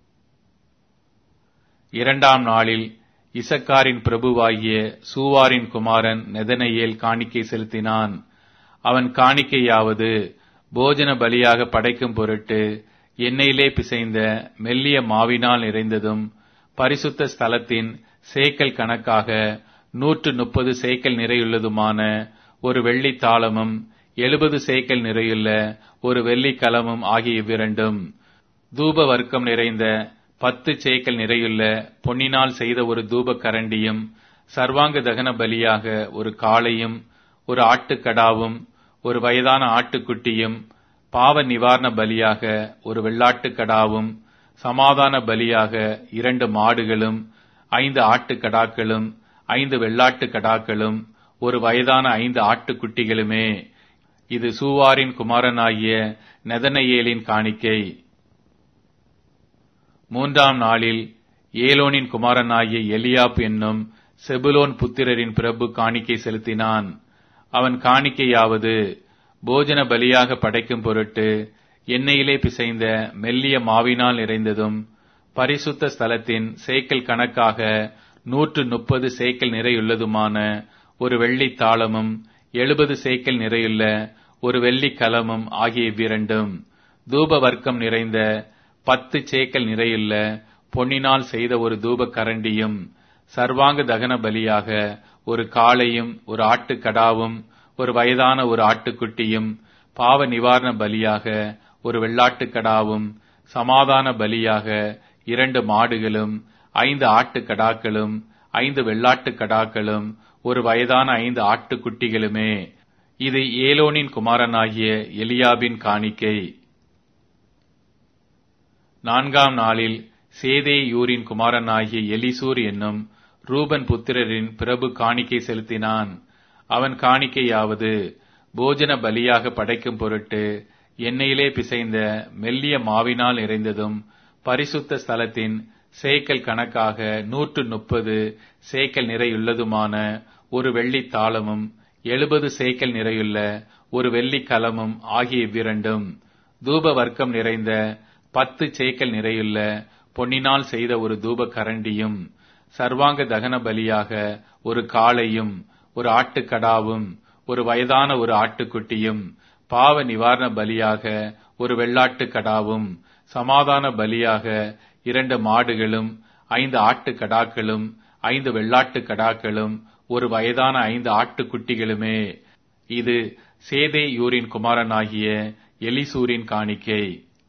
இரண்டாம் நாளில் இசக்காரின் பிரபுவாகிய சூவாரின் குமாரன் நெதனையேல் காணிக்கை செலுத்தினான் அவன் காணிக்கையாவது போஜன பலியாக படைக்கும் பொருட்டு எண்ணெயிலே பிசைந்த மெல்லிய மாவினால் நிறைந்ததும் பரிசுத்த ஸ்தலத்தின் சேக்கல் கணக்காக நூற்று முப்பது சேக்கல் நிறையுள்ளதுமான ஒரு வெள்ளி தாளமும் எழுபது சேக்கல் நிறையுள்ள ஒரு வெள்ளி கலமும் ஆகிய இவ்விரண்டும் தூப வர்க்கம் நிறைந்த பத்து சேக்கல் நிறையுள்ள பொன்னினால் செய்த ஒரு தூப கரண்டியும் சர்வாங்க தகன பலியாக ஒரு காளையும் ஒரு ஆட்டுக்கடாவும் ஒரு வயதான ஆட்டுக்குட்டியும் பாவ நிவாரண பலியாக ஒரு வெள்ளாட்டுக்கடாவும் சமாதான பலியாக இரண்டு மாடுகளும் ஐந்து ஆட்டுக்கடாக்களும் ஐந்து வெள்ளாட்டுக்கடாக்களும் ஒரு வயதான ஐந்து ஆட்டுக்குட்டிகளுமே இது சூவாரின் குமாரனாகிய நெதனையேலின் காணிக்கை மூன்றாம் நாளில் ஏலோனின் குமாரனாகிய எலியாப் என்னும் செபுலோன் புத்திரரின் பிரபு காணிக்கை செலுத்தினான் அவன் காணிக்கையாவது போஜன பலியாக படைக்கும் பொருட்டு எண்ணெயிலே பிசைந்த மெல்லிய மாவினால் நிறைந்ததும் பரிசுத்த ஸ்தலத்தின் சேக்கல் கணக்காக நூற்று முப்பது சேக்கல் நிறையுள்ளதுமான ஒரு வெள்ளி தாளமும் எழுபது சேக்கல் நிறையுள்ள ஒரு வெள்ளி கலமும் ஆகிய இவ்விரண்டும் தூப வர்க்கம் நிறைந்த பத்து சேக்கல் நிறையுள்ள பொன்னினால் செய்த ஒரு தூப கரண்டியும் சர்வாங்க தகன பலியாக ஒரு காளையும் ஒரு ஆட்டுக்கடாவும் ஒரு வயதான ஒரு ஆட்டுக்குட்டியும் பாவ நிவாரண பலியாக ஒரு வெள்ளாட்டுக்கடாவும் சமாதான பலியாக இரண்டு மாடுகளும் ஐந்து ஆட்டுக்கடாக்களும் ஐந்து வெள்ளாட்டுக்கடாக்களும் ஒரு வயதான ஐந்து ஆட்டுக்குட்டிகளுமே இது ஏலோனின் குமாரனாகிய எலியாபின் காணிக்கை நான்காம் நாளில் சேதேயூரின் குமாரனாகிய எலிசூர் என்னும் ரூபன் புத்திரரின் பிரபு காணிக்கை செலுத்தினான் அவன் காணிக்கையாவது போஜன பலியாக படைக்கும் பொருட்டு எண்ணெயிலே பிசைந்த மெல்லிய மாவினால் நிறைந்ததும் பரிசுத்த ஸ்தலத்தின் சேக்கல் கணக்காக நூற்று முப்பது சேக்கல் நிறையுள்ளதுமான ஒரு வெள்ளி தாளமும் எழுபது சேக்கல் நிறையுள்ள ஒரு வெள்ளி கலமும் ஆகிய இவ்விரண்டும் தூப வர்க்கம் நிறைந்த பத்து சேக்கல் நிறையுள்ள பொன்னினால் செய்த ஒரு தூப கரண்டியும் சர்வாங்க தகன பலியாக ஒரு காளையும் ஒரு ஆட்டுக்கடாவும் ஒரு வயதான ஒரு ஆட்டுக்குட்டியும் பாவ நிவாரண பலியாக ஒரு வெள்ளாட்டுக்கடாவும் சமாதான பலியாக இரண்டு மாடுகளும் ஐந்து ஆட்டுக்கடாக்களும் ஐந்து வெள்ளாட்டுக்கடாக்களும் ஒரு வயதான ஐந்து ஆட்டுக்குட்டிகளுமே இது சேதே யூரின் குமாரனாகிய எலிசூரின் காணிக்கை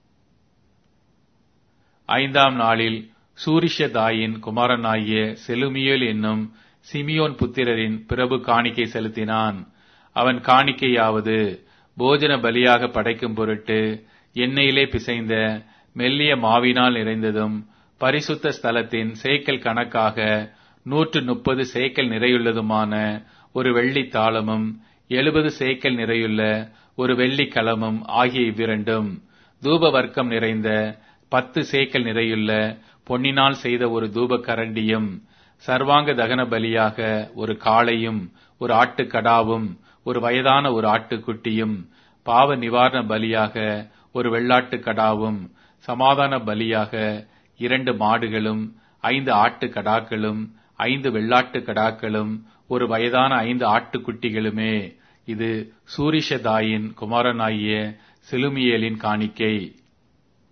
ஐந்தாம் நாளில் சூரிஷதாயின் குமாரனாகிய செலுமியேல் என்னும் சிமியோன் புத்திரரின் பிரபு காணிக்கை செலுத்தினான் அவன் காணிக்கையாவது போஜன பலியாக படைக்கும் பொருட்டு எண்ணெயிலே பிசைந்த மெல்லிய மாவினால் நிறைந்ததும் பரிசுத்த ஸ்தலத்தின் சேக்கல் கணக்காக நூற்று முப்பது சேக்கல் நிறையுள்ளதுமான ஒரு வெள்ளி தாளமும் எழுபது சேக்கல் நிறையுள்ள ஒரு வெள்ளி கலமும் ஆகிய இவ்விரண்டும் தூப வர்க்கம் நிறைந்த பத்து சேக்கல் நிறையுள்ள பொன்னினால் செய்த ஒரு தூப கரண்டியும் சர்வாங்க தகன பலியாக ஒரு காளையும் ஒரு ஆட்டுக்கடாவும் ஒரு வயதான ஒரு ஆட்டுக்குட்டியும் பாவ நிவாரண பலியாக ஒரு வெள்ளாட்டுக்கடாவும் சமாதான பலியாக இரண்டு மாடுகளும் ஐந்து ஆட்டுக்கடாக்களும் ஐந்து வெள்ளாட்டுக்கடாக்களும் ஒரு வயதான ஐந்து ஆட்டுக்குட்டிகளுமே இது சூரிஷதாயின் குமாரனாகிய செலுமியேலின் காணிக்கை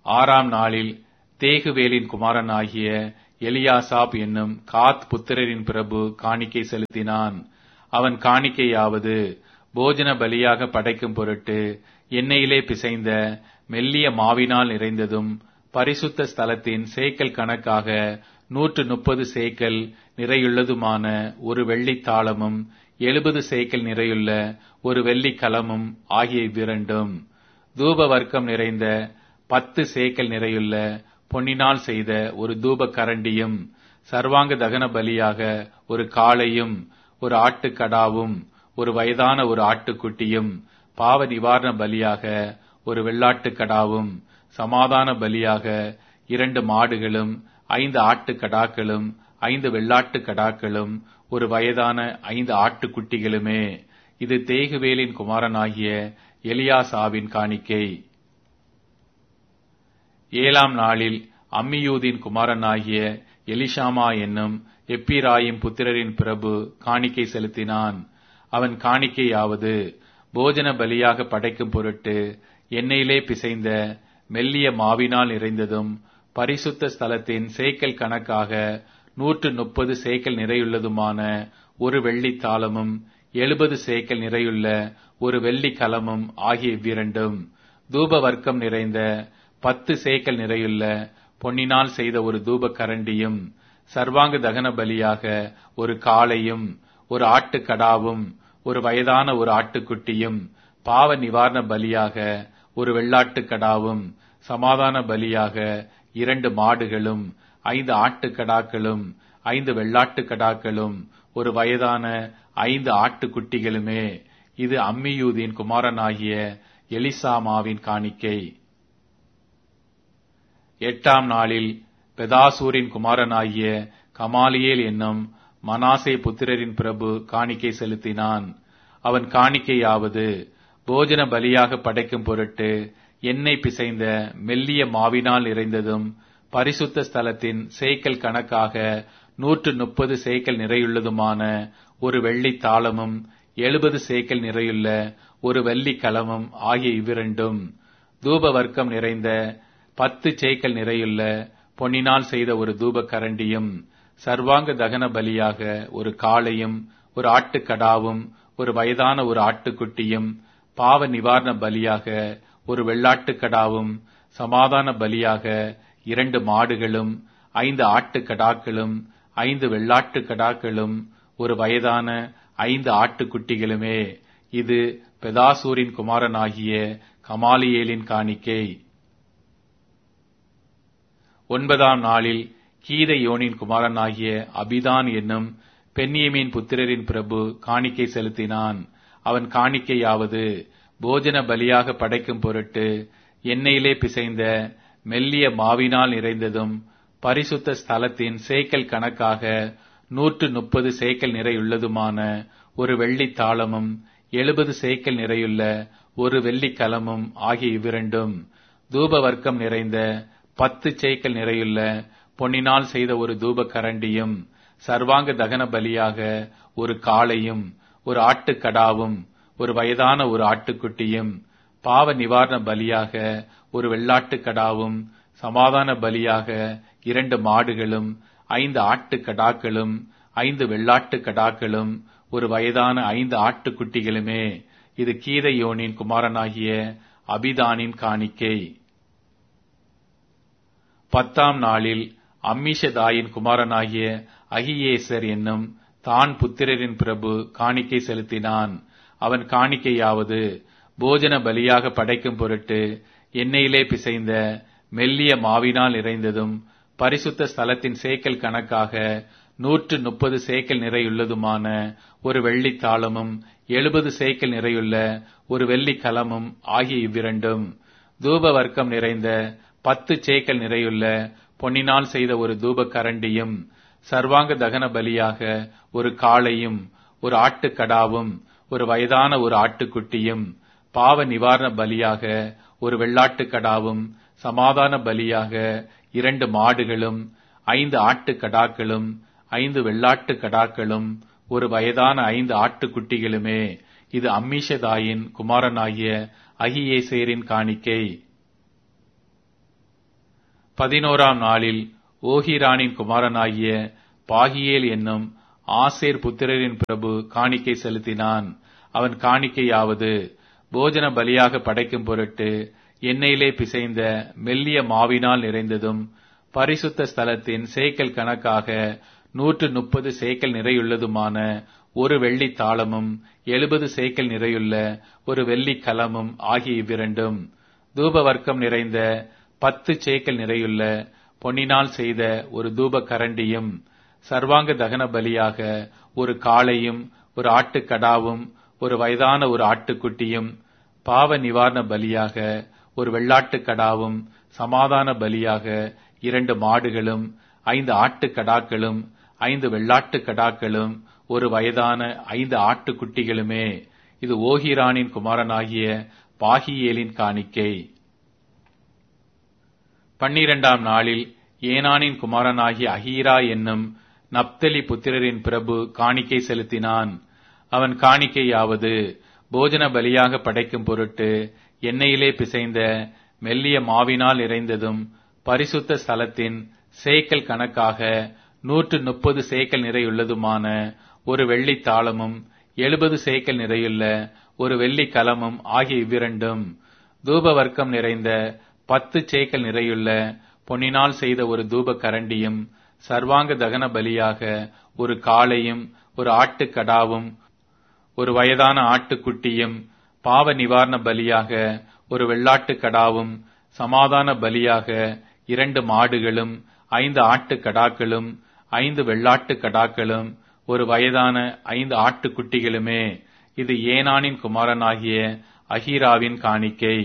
ஆறாம் நாளில் தேகுவேலின் குமாரனாகிய எலியாசாப் என்னும் காத் புத்திரரின் பிரபு காணிக்கை செலுத்தினான் அவன் காணிக்கையாவது போஜன பலியாக படைக்கும் பொருட்டு எண்ணெயிலே பிசைந்த மெல்லிய மாவினால் நிறைந்ததும் பரிசுத்த ஸ்தலத்தின் சேக்கல் கணக்காக நூற்று முப்பது சேக்கல் நிறையுள்ளதுமான ஒரு வெள்ளித் தாளமும் எழுபது சேக்கல் நிறையுள்ள ஒரு வெள்ளிக் கலமும் ஆகிய இவ்விரண்டும் தூப வர்க்கம் நிறைந்த பத்து சேக்கல் நிறையுள்ள பொன்னினால் செய்த ஒரு தூப கரண்டியும் சர்வாங்க தகன பலியாக ஒரு காளையும் ஒரு ஆட்டுக்கடாவும் ஒரு வயதான ஒரு ஆட்டுக்குட்டியும் பாவ நிவாரண பலியாக ஒரு வெள்ளாட்டுக்கடாவும் சமாதான பலியாக இரண்டு மாடுகளும் ஐந்து ஆட்டுக்கடாக்களும் ஐந்து வெள்ளாட்டுக்கடாக்களும் ஒரு வயதான ஐந்து ஆட்டுக்குட்டிகளுமே இது தேகுவேலின் குமாரனாகிய எலியாசாவின் காணிக்கை ஏழாம் நாளில் அம்மியூதின் குமாரனாகிய எலிஷாமா என்னும் எப்பிராயிம் புத்திரரின் பிரபு காணிக்கை செலுத்தினான் அவன் காணிக்கையாவது போஜன பலியாக படைக்கும் பொருட்டு எண்ணெயிலே பிசைந்த மெல்லிய மாவினால் நிறைந்ததும் பரிசுத்த ஸ்தலத்தின் சேக்கல் கணக்காக நூற்று முப்பது சேக்கல் நிறையுள்ளதுமான ஒரு வெள்ளித் தாளமும் எழுபது சேக்கல் நிறையுள்ள ஒரு வெள்ளிக் கலமும் ஆகிய இவ்விரண்டும் தூப வர்க்கம் நிறைந்த பத்து சேக்கல் நிறையுள்ள பொன்னினால் செய்த ஒரு தூப கரண்டியும் சர்வாங்க தகன பலியாக ஒரு காளையும் ஒரு ஆட்டுக்கடாவும் ஒரு வயதான ஒரு ஆட்டுக்குட்டியும் பாவ நிவாரண பலியாக ஒரு வெள்ளாட்டுக்கடாவும் சமாதான பலியாக இரண்டு மாடுகளும் ஐந்து ஆட்டுக்கடாக்களும் ஐந்து வெள்ளாட்டுக்கடாக்களும் ஒரு வயதான ஐந்து ஆட்டுக்குட்டிகளுமே இது அம்மியூதின் குமாரனாகிய எலிசாமாவின் காணிக்கை எட்டாம் நாளில் பெதாசூரின் குமாரனாகிய கமாலியேல் என்னும் மனாசே புத்திரரின் பிரபு காணிக்கை செலுத்தினான் அவன் காணிக்கையாவது போஜன பலியாக படைக்கும் பொருட்டு எண்ணெய் பிசைந்த மெல்லிய மாவினால் நிறைந்ததும் பரிசுத்த ஸ்தலத்தின் சேக்கல் கணக்காக நூற்று முப்பது சேக்கல் நிறையுள்ளதுமான ஒரு வெள்ளித் தாளமும் எழுபது சேக்கல் நிறையுள்ள ஒரு வெள்ளிக் கலமும் ஆகிய இவ்விரண்டும் தூப வர்க்கம் நிறைந்த பத்து சேக்கல் நிறையுள்ள பொன்னினால் செய்த ஒரு தூப கரண்டியும் சர்வாங்க தகன பலியாக ஒரு காளையும் ஒரு ஆட்டுக்கடாவும் ஒரு வயதான ஒரு ஆட்டுக்குட்டியும் பாவ நிவாரண பலியாக ஒரு வெள்ளாட்டுக்கடாவும் சமாதான பலியாக இரண்டு மாடுகளும் ஐந்து ஆட்டுக்கடாக்களும் ஐந்து வெள்ளாட்டுக்கடாக்களும் ஒரு வயதான ஐந்து ஆட்டுக்குட்டிகளுமே இது பெதாசூரின் குமாரனாகிய கமாலியேலின் காணிக்கை ஒன்பதாம் நாளில் கீதையோனின் குமாரனாகிய அபிதான் என்னும் பென்னியமின் புத்திரரின் பிரபு காணிக்கை செலுத்தினான் அவன் காணிக்கையாவது போஜன பலியாக படைக்கும் பொருட்டு எண்ணெயிலே பிசைந்த மெல்லிய மாவினால் நிறைந்ததும் பரிசுத்த ஸ்தலத்தின் சேக்கல் கணக்காக நூற்று முப்பது சேக்கல் நிறையுள்ளதுமான ஒரு வெள்ளித் தாளமும் எழுபது சேக்கல் நிறையுள்ள ஒரு வெள்ளிக் கலமும் ஆகிய இவ்விரண்டும் தூப வர்க்கம் நிறைந்த பத்து சேக்கல் நிறையுள்ள பொன்னினால் செய்த ஒரு தூப கரண்டியும் சர்வாங்க தகன பலியாக ஒரு காளையும் ஒரு ஆட்டுக்கடாவும் ஒரு வயதான ஒரு ஆட்டுக்குட்டியும் பாவ நிவாரண பலியாக ஒரு வெள்ளாட்டுக்கடாவும் சமாதான பலியாக இரண்டு மாடுகளும் ஐந்து ஆட்டுக்கடாக்களும் ஐந்து வெள்ளாட்டுக்கடாக்களும் ஒரு வயதான ஐந்து ஆட்டுக்குட்டிகளுமே இது கீதையோனின் குமாரனாகிய அபிதானின் காணிக்கை பத்தாம் நாளில் அம்மிஷதாயின் குமாரனாகிய அகியேசர் என்னும் தான் புத்திரரின் பிரபு காணிக்கை செலுத்தினான் அவன் காணிக்கையாவது போஜன பலியாக படைக்கும் பொருட்டு எண்ணெயிலே பிசைந்த மெல்லிய மாவினால் நிறைந்ததும் பரிசுத்த ஸ்தலத்தின் சேக்கல் கணக்காக நூற்று முப்பது சேக்கல் நிறையுள்ளதுமான ஒரு வெள்ளித் தாளமும் எழுபது சேக்கல் நிறையுள்ள ஒரு வெள்ளிக் கலமும் ஆகிய இவ்விரண்டும் தூப வர்க்கம் நிறைந்த பத்து சேக்கல் நிறையுள்ள பொன்னினால் செய்த ஒரு தூப கரண்டியும் சர்வாங்க தகன பலியாக ஒரு காளையும் ஒரு ஆட்டுக்கடாவும் ஒரு வயதான ஒரு ஆட்டுக்குட்டியும் பாவ நிவாரண பலியாக ஒரு வெள்ளாட்டுக்கடாவும் சமாதான பலியாக இரண்டு மாடுகளும் ஐந்து ஆட்டுக்கடாக்களும் ஐந்து வெள்ளாட்டுக்கடாக்களும் ஒரு வயதான ஐந்து ஆட்டுக்குட்டிகளுமே இது அம்மிஷதாயின் குமாரனாகிய அகியேசேரின் காணிக்கை பதினோராம் நாளில் ஓஹிரானின் குமாரனாகிய பாகியேல் என்னும் ஆசேர் புத்திரரின் பிரபு காணிக்கை செலுத்தினான் அவன் காணிக்கையாவது போஜன பலியாக படைக்கும் பொருட்டு எண்ணெயிலே பிசைந்த மெல்லிய மாவினால் நிறைந்ததும் பரிசுத்த ஸ்தலத்தின் சேக்கல் கணக்காக நூற்று முப்பது சேக்கல் நிறையுள்ளதுமான ஒரு வெள்ளி தாளமும் எழுபது சேக்கல் நிறையுள்ள ஒரு வெள்ளி கலமும் ஆகிய இவ்விரண்டும் தூப வர்க்கம் நிறைந்த பத்து சேக்கல் நிறையுள்ள பொன்னினால் செய்த ஒரு தூப கரண்டியும் சர்வாங்க தகன பலியாக ஒரு காளையும் ஒரு ஆட்டுக்கடாவும் ஒரு வயதான ஒரு ஆட்டுக்குட்டியும் பாவ நிவாரண பலியாக ஒரு வெள்ளாட்டுக்கடாவும் சமாதான பலியாக இரண்டு மாடுகளும் ஐந்து ஆட்டுக்கடாக்களும் ஐந்து வெள்ளாட்டுக்கடாக்களும் ஒரு வயதான ஐந்து ஆட்டுக்குட்டிகளுமே இது ஓஹிரானின் குமாரனாகிய பாகியேலின் காணிக்கை பன்னிரண்டாம் நாளில் ஏனானின் குமாரனாகிய அஹீரா என்னும் நப்தலி புத்திரரின் பிரபு காணிக்கை செலுத்தினான் அவன் காணிக்கையாவது போஜன பலியாக படைக்கும் பொருட்டு எண்ணெயிலே பிசைந்த மெல்லிய மாவினால் இறைந்ததும் பரிசுத்த ஸ்தலத்தின் சேக்கல் கணக்காக நூற்று முப்பது சேக்கல் நிறையுள்ளதுமான ஒரு வெள்ளி தாளமும் எழுபது சேக்கல் நிறையுள்ள ஒரு வெள்ளி கலமும் ஆகிய இவ்விரண்டும் தூப வர்க்கம் நிறைந்த பத்து சேக்கல் நிறையுள்ள பொன்னினால் செய்த ஒரு தூப கரண்டியும் சர்வாங்க தகன பலியாக ஒரு காளையும் ஒரு ஆட்டுக்கடாவும் ஒரு வயதான ஆட்டுக்குட்டியும் பாவ நிவாரண பலியாக ஒரு வெள்ளாட்டுக்கடாவும் சமாதான பலியாக இரண்டு மாடுகளும் ஐந்து ஆட்டுக்கடாக்களும் ஐந்து வெள்ளாட்டுக்கடாக்களும் ஒரு வயதான ஐந்து ஆட்டுக்குட்டிகளுமே இது ஏனானின் குமாரனாகிய அஹீராவின் காணிக்கை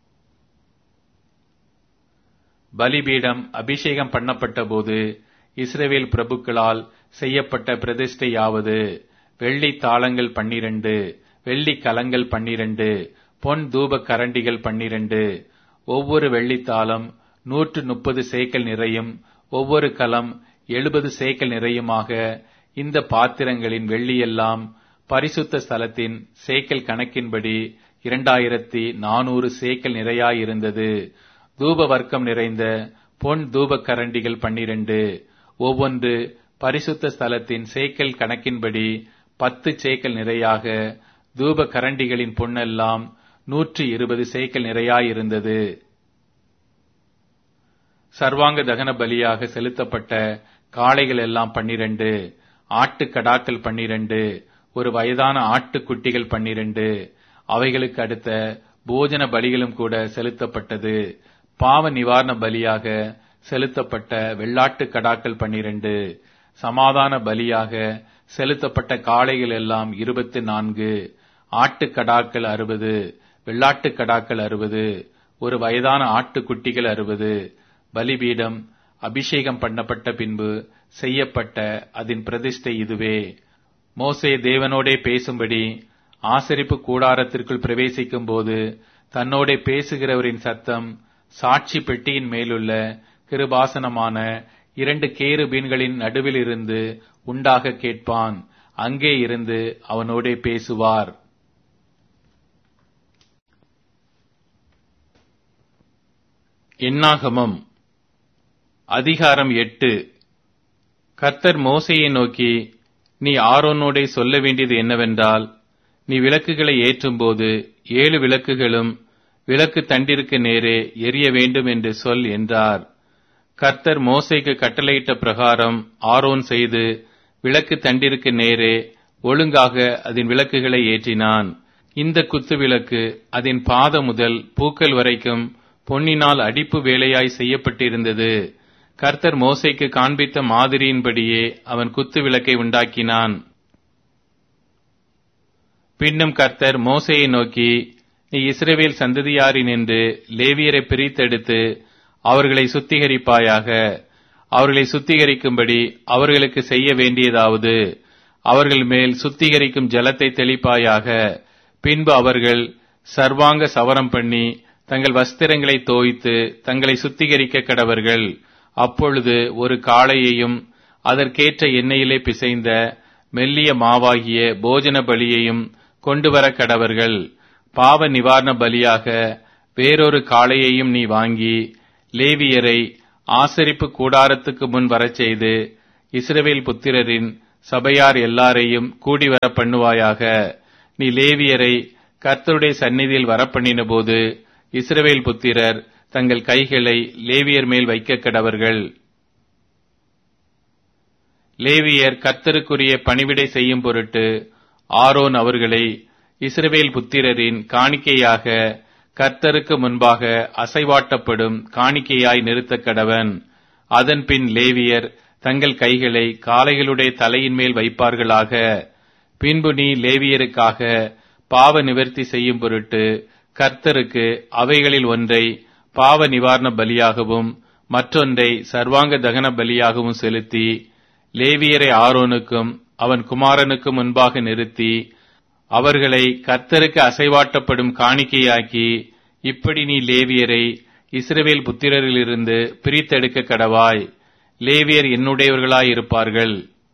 பலிபீடம் அபிஷேகம் பண்ணப்பட்ட போது இஸ்ரேவேல் பிரபுக்களால் செய்யப்பட்ட பிரதிஷ்டையாவது வெள்ளி தாளங்கள் பன்னிரண்டு வெள்ளி கலங்கள் பன்னிரண்டு பொன் தூப கரண்டிகள் பன்னிரண்டு ஒவ்வொரு வெள்ளித்தாளம் நூற்று முப்பது சேக்கல் நிறையும் ஒவ்வொரு கலம் எழுபது சேக்கல் நிறையுமாக இந்த பாத்திரங்களின் வெள்ளியெல்லாம் பரிசுத்த ஸ்தலத்தின் சேக்கல் கணக்கின்படி இரண்டாயிரத்தி நானூறு சேக்கல் நிறையாயிருந்தது தூப வர்க்கம் நிறைந்த பொன் தூப கரண்டிகள் பன்னிரண்டு ஒவ்வொன்று பரிசுத்த ஸ்தலத்தின் சேக்கல் கணக்கின்படி பத்து சேக்கல் நிறையாக தூப கரண்டிகளின் பொன்னெல்லாம் நூற்றி இருபது சேக்கல் நிறையாயிருந்தது சர்வாங்க தகன பலியாக செலுத்தப்பட்ட காளைகள் எல்லாம் பன்னிரண்டு ஆட்டுக்கடாக்கள் பன்னிரண்டு ஒரு வயதான ஆட்டுக்குட்டிகள் பன்னிரண்டு அவைகளுக்கு அடுத்த போஜன பலிகளும் கூட செலுத்தப்பட்டது பாவ நிவாரண பலியாக செலுத்தப்பட்ட வெள்ளாட்டு கடாக்கள் பன்னிரண்டு சமாதான பலியாக செலுத்தப்பட்ட காளைகள் எல்லாம் இருபத்தி நான்கு ஆட்டுக்கடாக்கள் அறுபது வெள்ளாட்டு கடாக்கள் அறுபது ஒரு வயதான ஆட்டுக்குட்டிகள் அறுபது பலிபீடம் அபிஷேகம் பண்ணப்பட்ட பின்பு செய்யப்பட்ட அதன் பிரதிஷ்டை இதுவே மோசே தேவனோடே பேசும்படி ஆசரிப்பு கூடாரத்திற்குள் பிரவேசிக்கும் போது தன்னோடே பேசுகிறவரின் சத்தம் சாட்சி பெட்டியின் மேலுள்ள கிருபாசனமான இரண்டு கேருபீன்களின் நடுவில் இருந்து உண்டாக கேட்பான் அங்கே இருந்து அவனோடே பேசுவார் எண்ணாகமம் அதிகாரம் எட்டு கர்த்தர் மோசையை நோக்கி நீ ஆரோனோடே சொல்ல வேண்டியது என்னவென்றால் நீ விளக்குகளை ஏற்றும்போது ஏழு விளக்குகளும் விளக்கு தண்டிற்கு நேரே எரிய வேண்டும் என்று சொல் என்றார் கர்த்தர் மோசைக்கு கட்டளையிட்ட பிரகாரம் ஆரோன் செய்து விளக்கு தண்டிற்கு நேரே ஒழுங்காக அதன் விளக்குகளை ஏற்றினான் இந்த குத்து விளக்கு அதன் பாத முதல் பூக்கள் வரைக்கும் பொன்னினால் அடிப்பு வேலையாய் செய்யப்பட்டிருந்தது கர்த்தர் மோசைக்கு காண்பித்த மாதிரியின்படியே அவன் குத்து விளக்கை உண்டாக்கினான் பின்னும் கர்த்தர் மோசையை நோக்கி நீ இஸ்ரவேல் சந்ததியாரின் என்று லேவியரை பிரித்தெடுத்து அவர்களை சுத்திகரிப்பாயாக அவர்களை சுத்திகரிக்கும்படி அவர்களுக்கு செய்ய வேண்டியதாவது அவர்கள் மேல் சுத்திகரிக்கும் ஜலத்தை தெளிப்பாயாக பின்பு அவர்கள் சர்வாங்க சவரம் பண்ணி தங்கள் வஸ்திரங்களை தோய்த்து தங்களை சுத்திகரிக்க கடவர்கள் அப்பொழுது ஒரு காளையையும் அதற்கேற்ற எண்ணெயிலே பிசைந்த மெல்லிய மாவாகிய போஜன பலியையும் கொண்டு வர கடவர்கள் பாவ நிவாரண பலியாக வேறொரு காளையையும் நீ வாங்கி லேவியரை ஆசரிப்பு கூடாரத்துக்கு முன் வரச் செய்து இஸ்ரவேல் புத்திரரின் சபையார் எல்லாரையும் கூடி வர பண்ணுவாயாக நீ லேவியரை கர்த்தருடைய சந்நிதியில் வரப்பண்ணின போது இஸ்ரவேல் புத்திரர் தங்கள் கைகளை லேவியர் மேல் வைக்க கடவர்கள் லேவியர் கர்த்தருக்குரிய பணிவிடை செய்யும் பொருட்டு ஆரோன் அவர்களை இஸ்ரவேல் புத்திரரின் காணிக்கையாக கர்த்தருக்கு முன்பாக அசைவாட்டப்படும் காணிக்கையாய் நிறுத்த கடவன் அதன் பின் லேவியர் தங்கள் கைகளை காளைகளுடைய தலையின் மேல் வைப்பார்களாக பின்பு நீ லேவியருக்காக பாவ நிவர்த்தி செய்யும் பொருட்டு கர்த்தருக்கு அவைகளில் ஒன்றை பாவ நிவாரண பலியாகவும் மற்றொன்றை சர்வாங்க தகன பலியாகவும் செலுத்தி லேவியரை ஆரோனுக்கும் அவன் குமாரனுக்கும் முன்பாக நிறுத்தி அவர்களை கர்த்தருக்கு அசைவாட்டப்படும் காணிக்கையாக்கி இப்படி நீ லேவியரை இஸ்ரவேல் புத்திரரிலிருந்து பிரித்தெடுக்க கடவாய் லேவியர் என்னுடையவர்களாயிருப்பார்கள்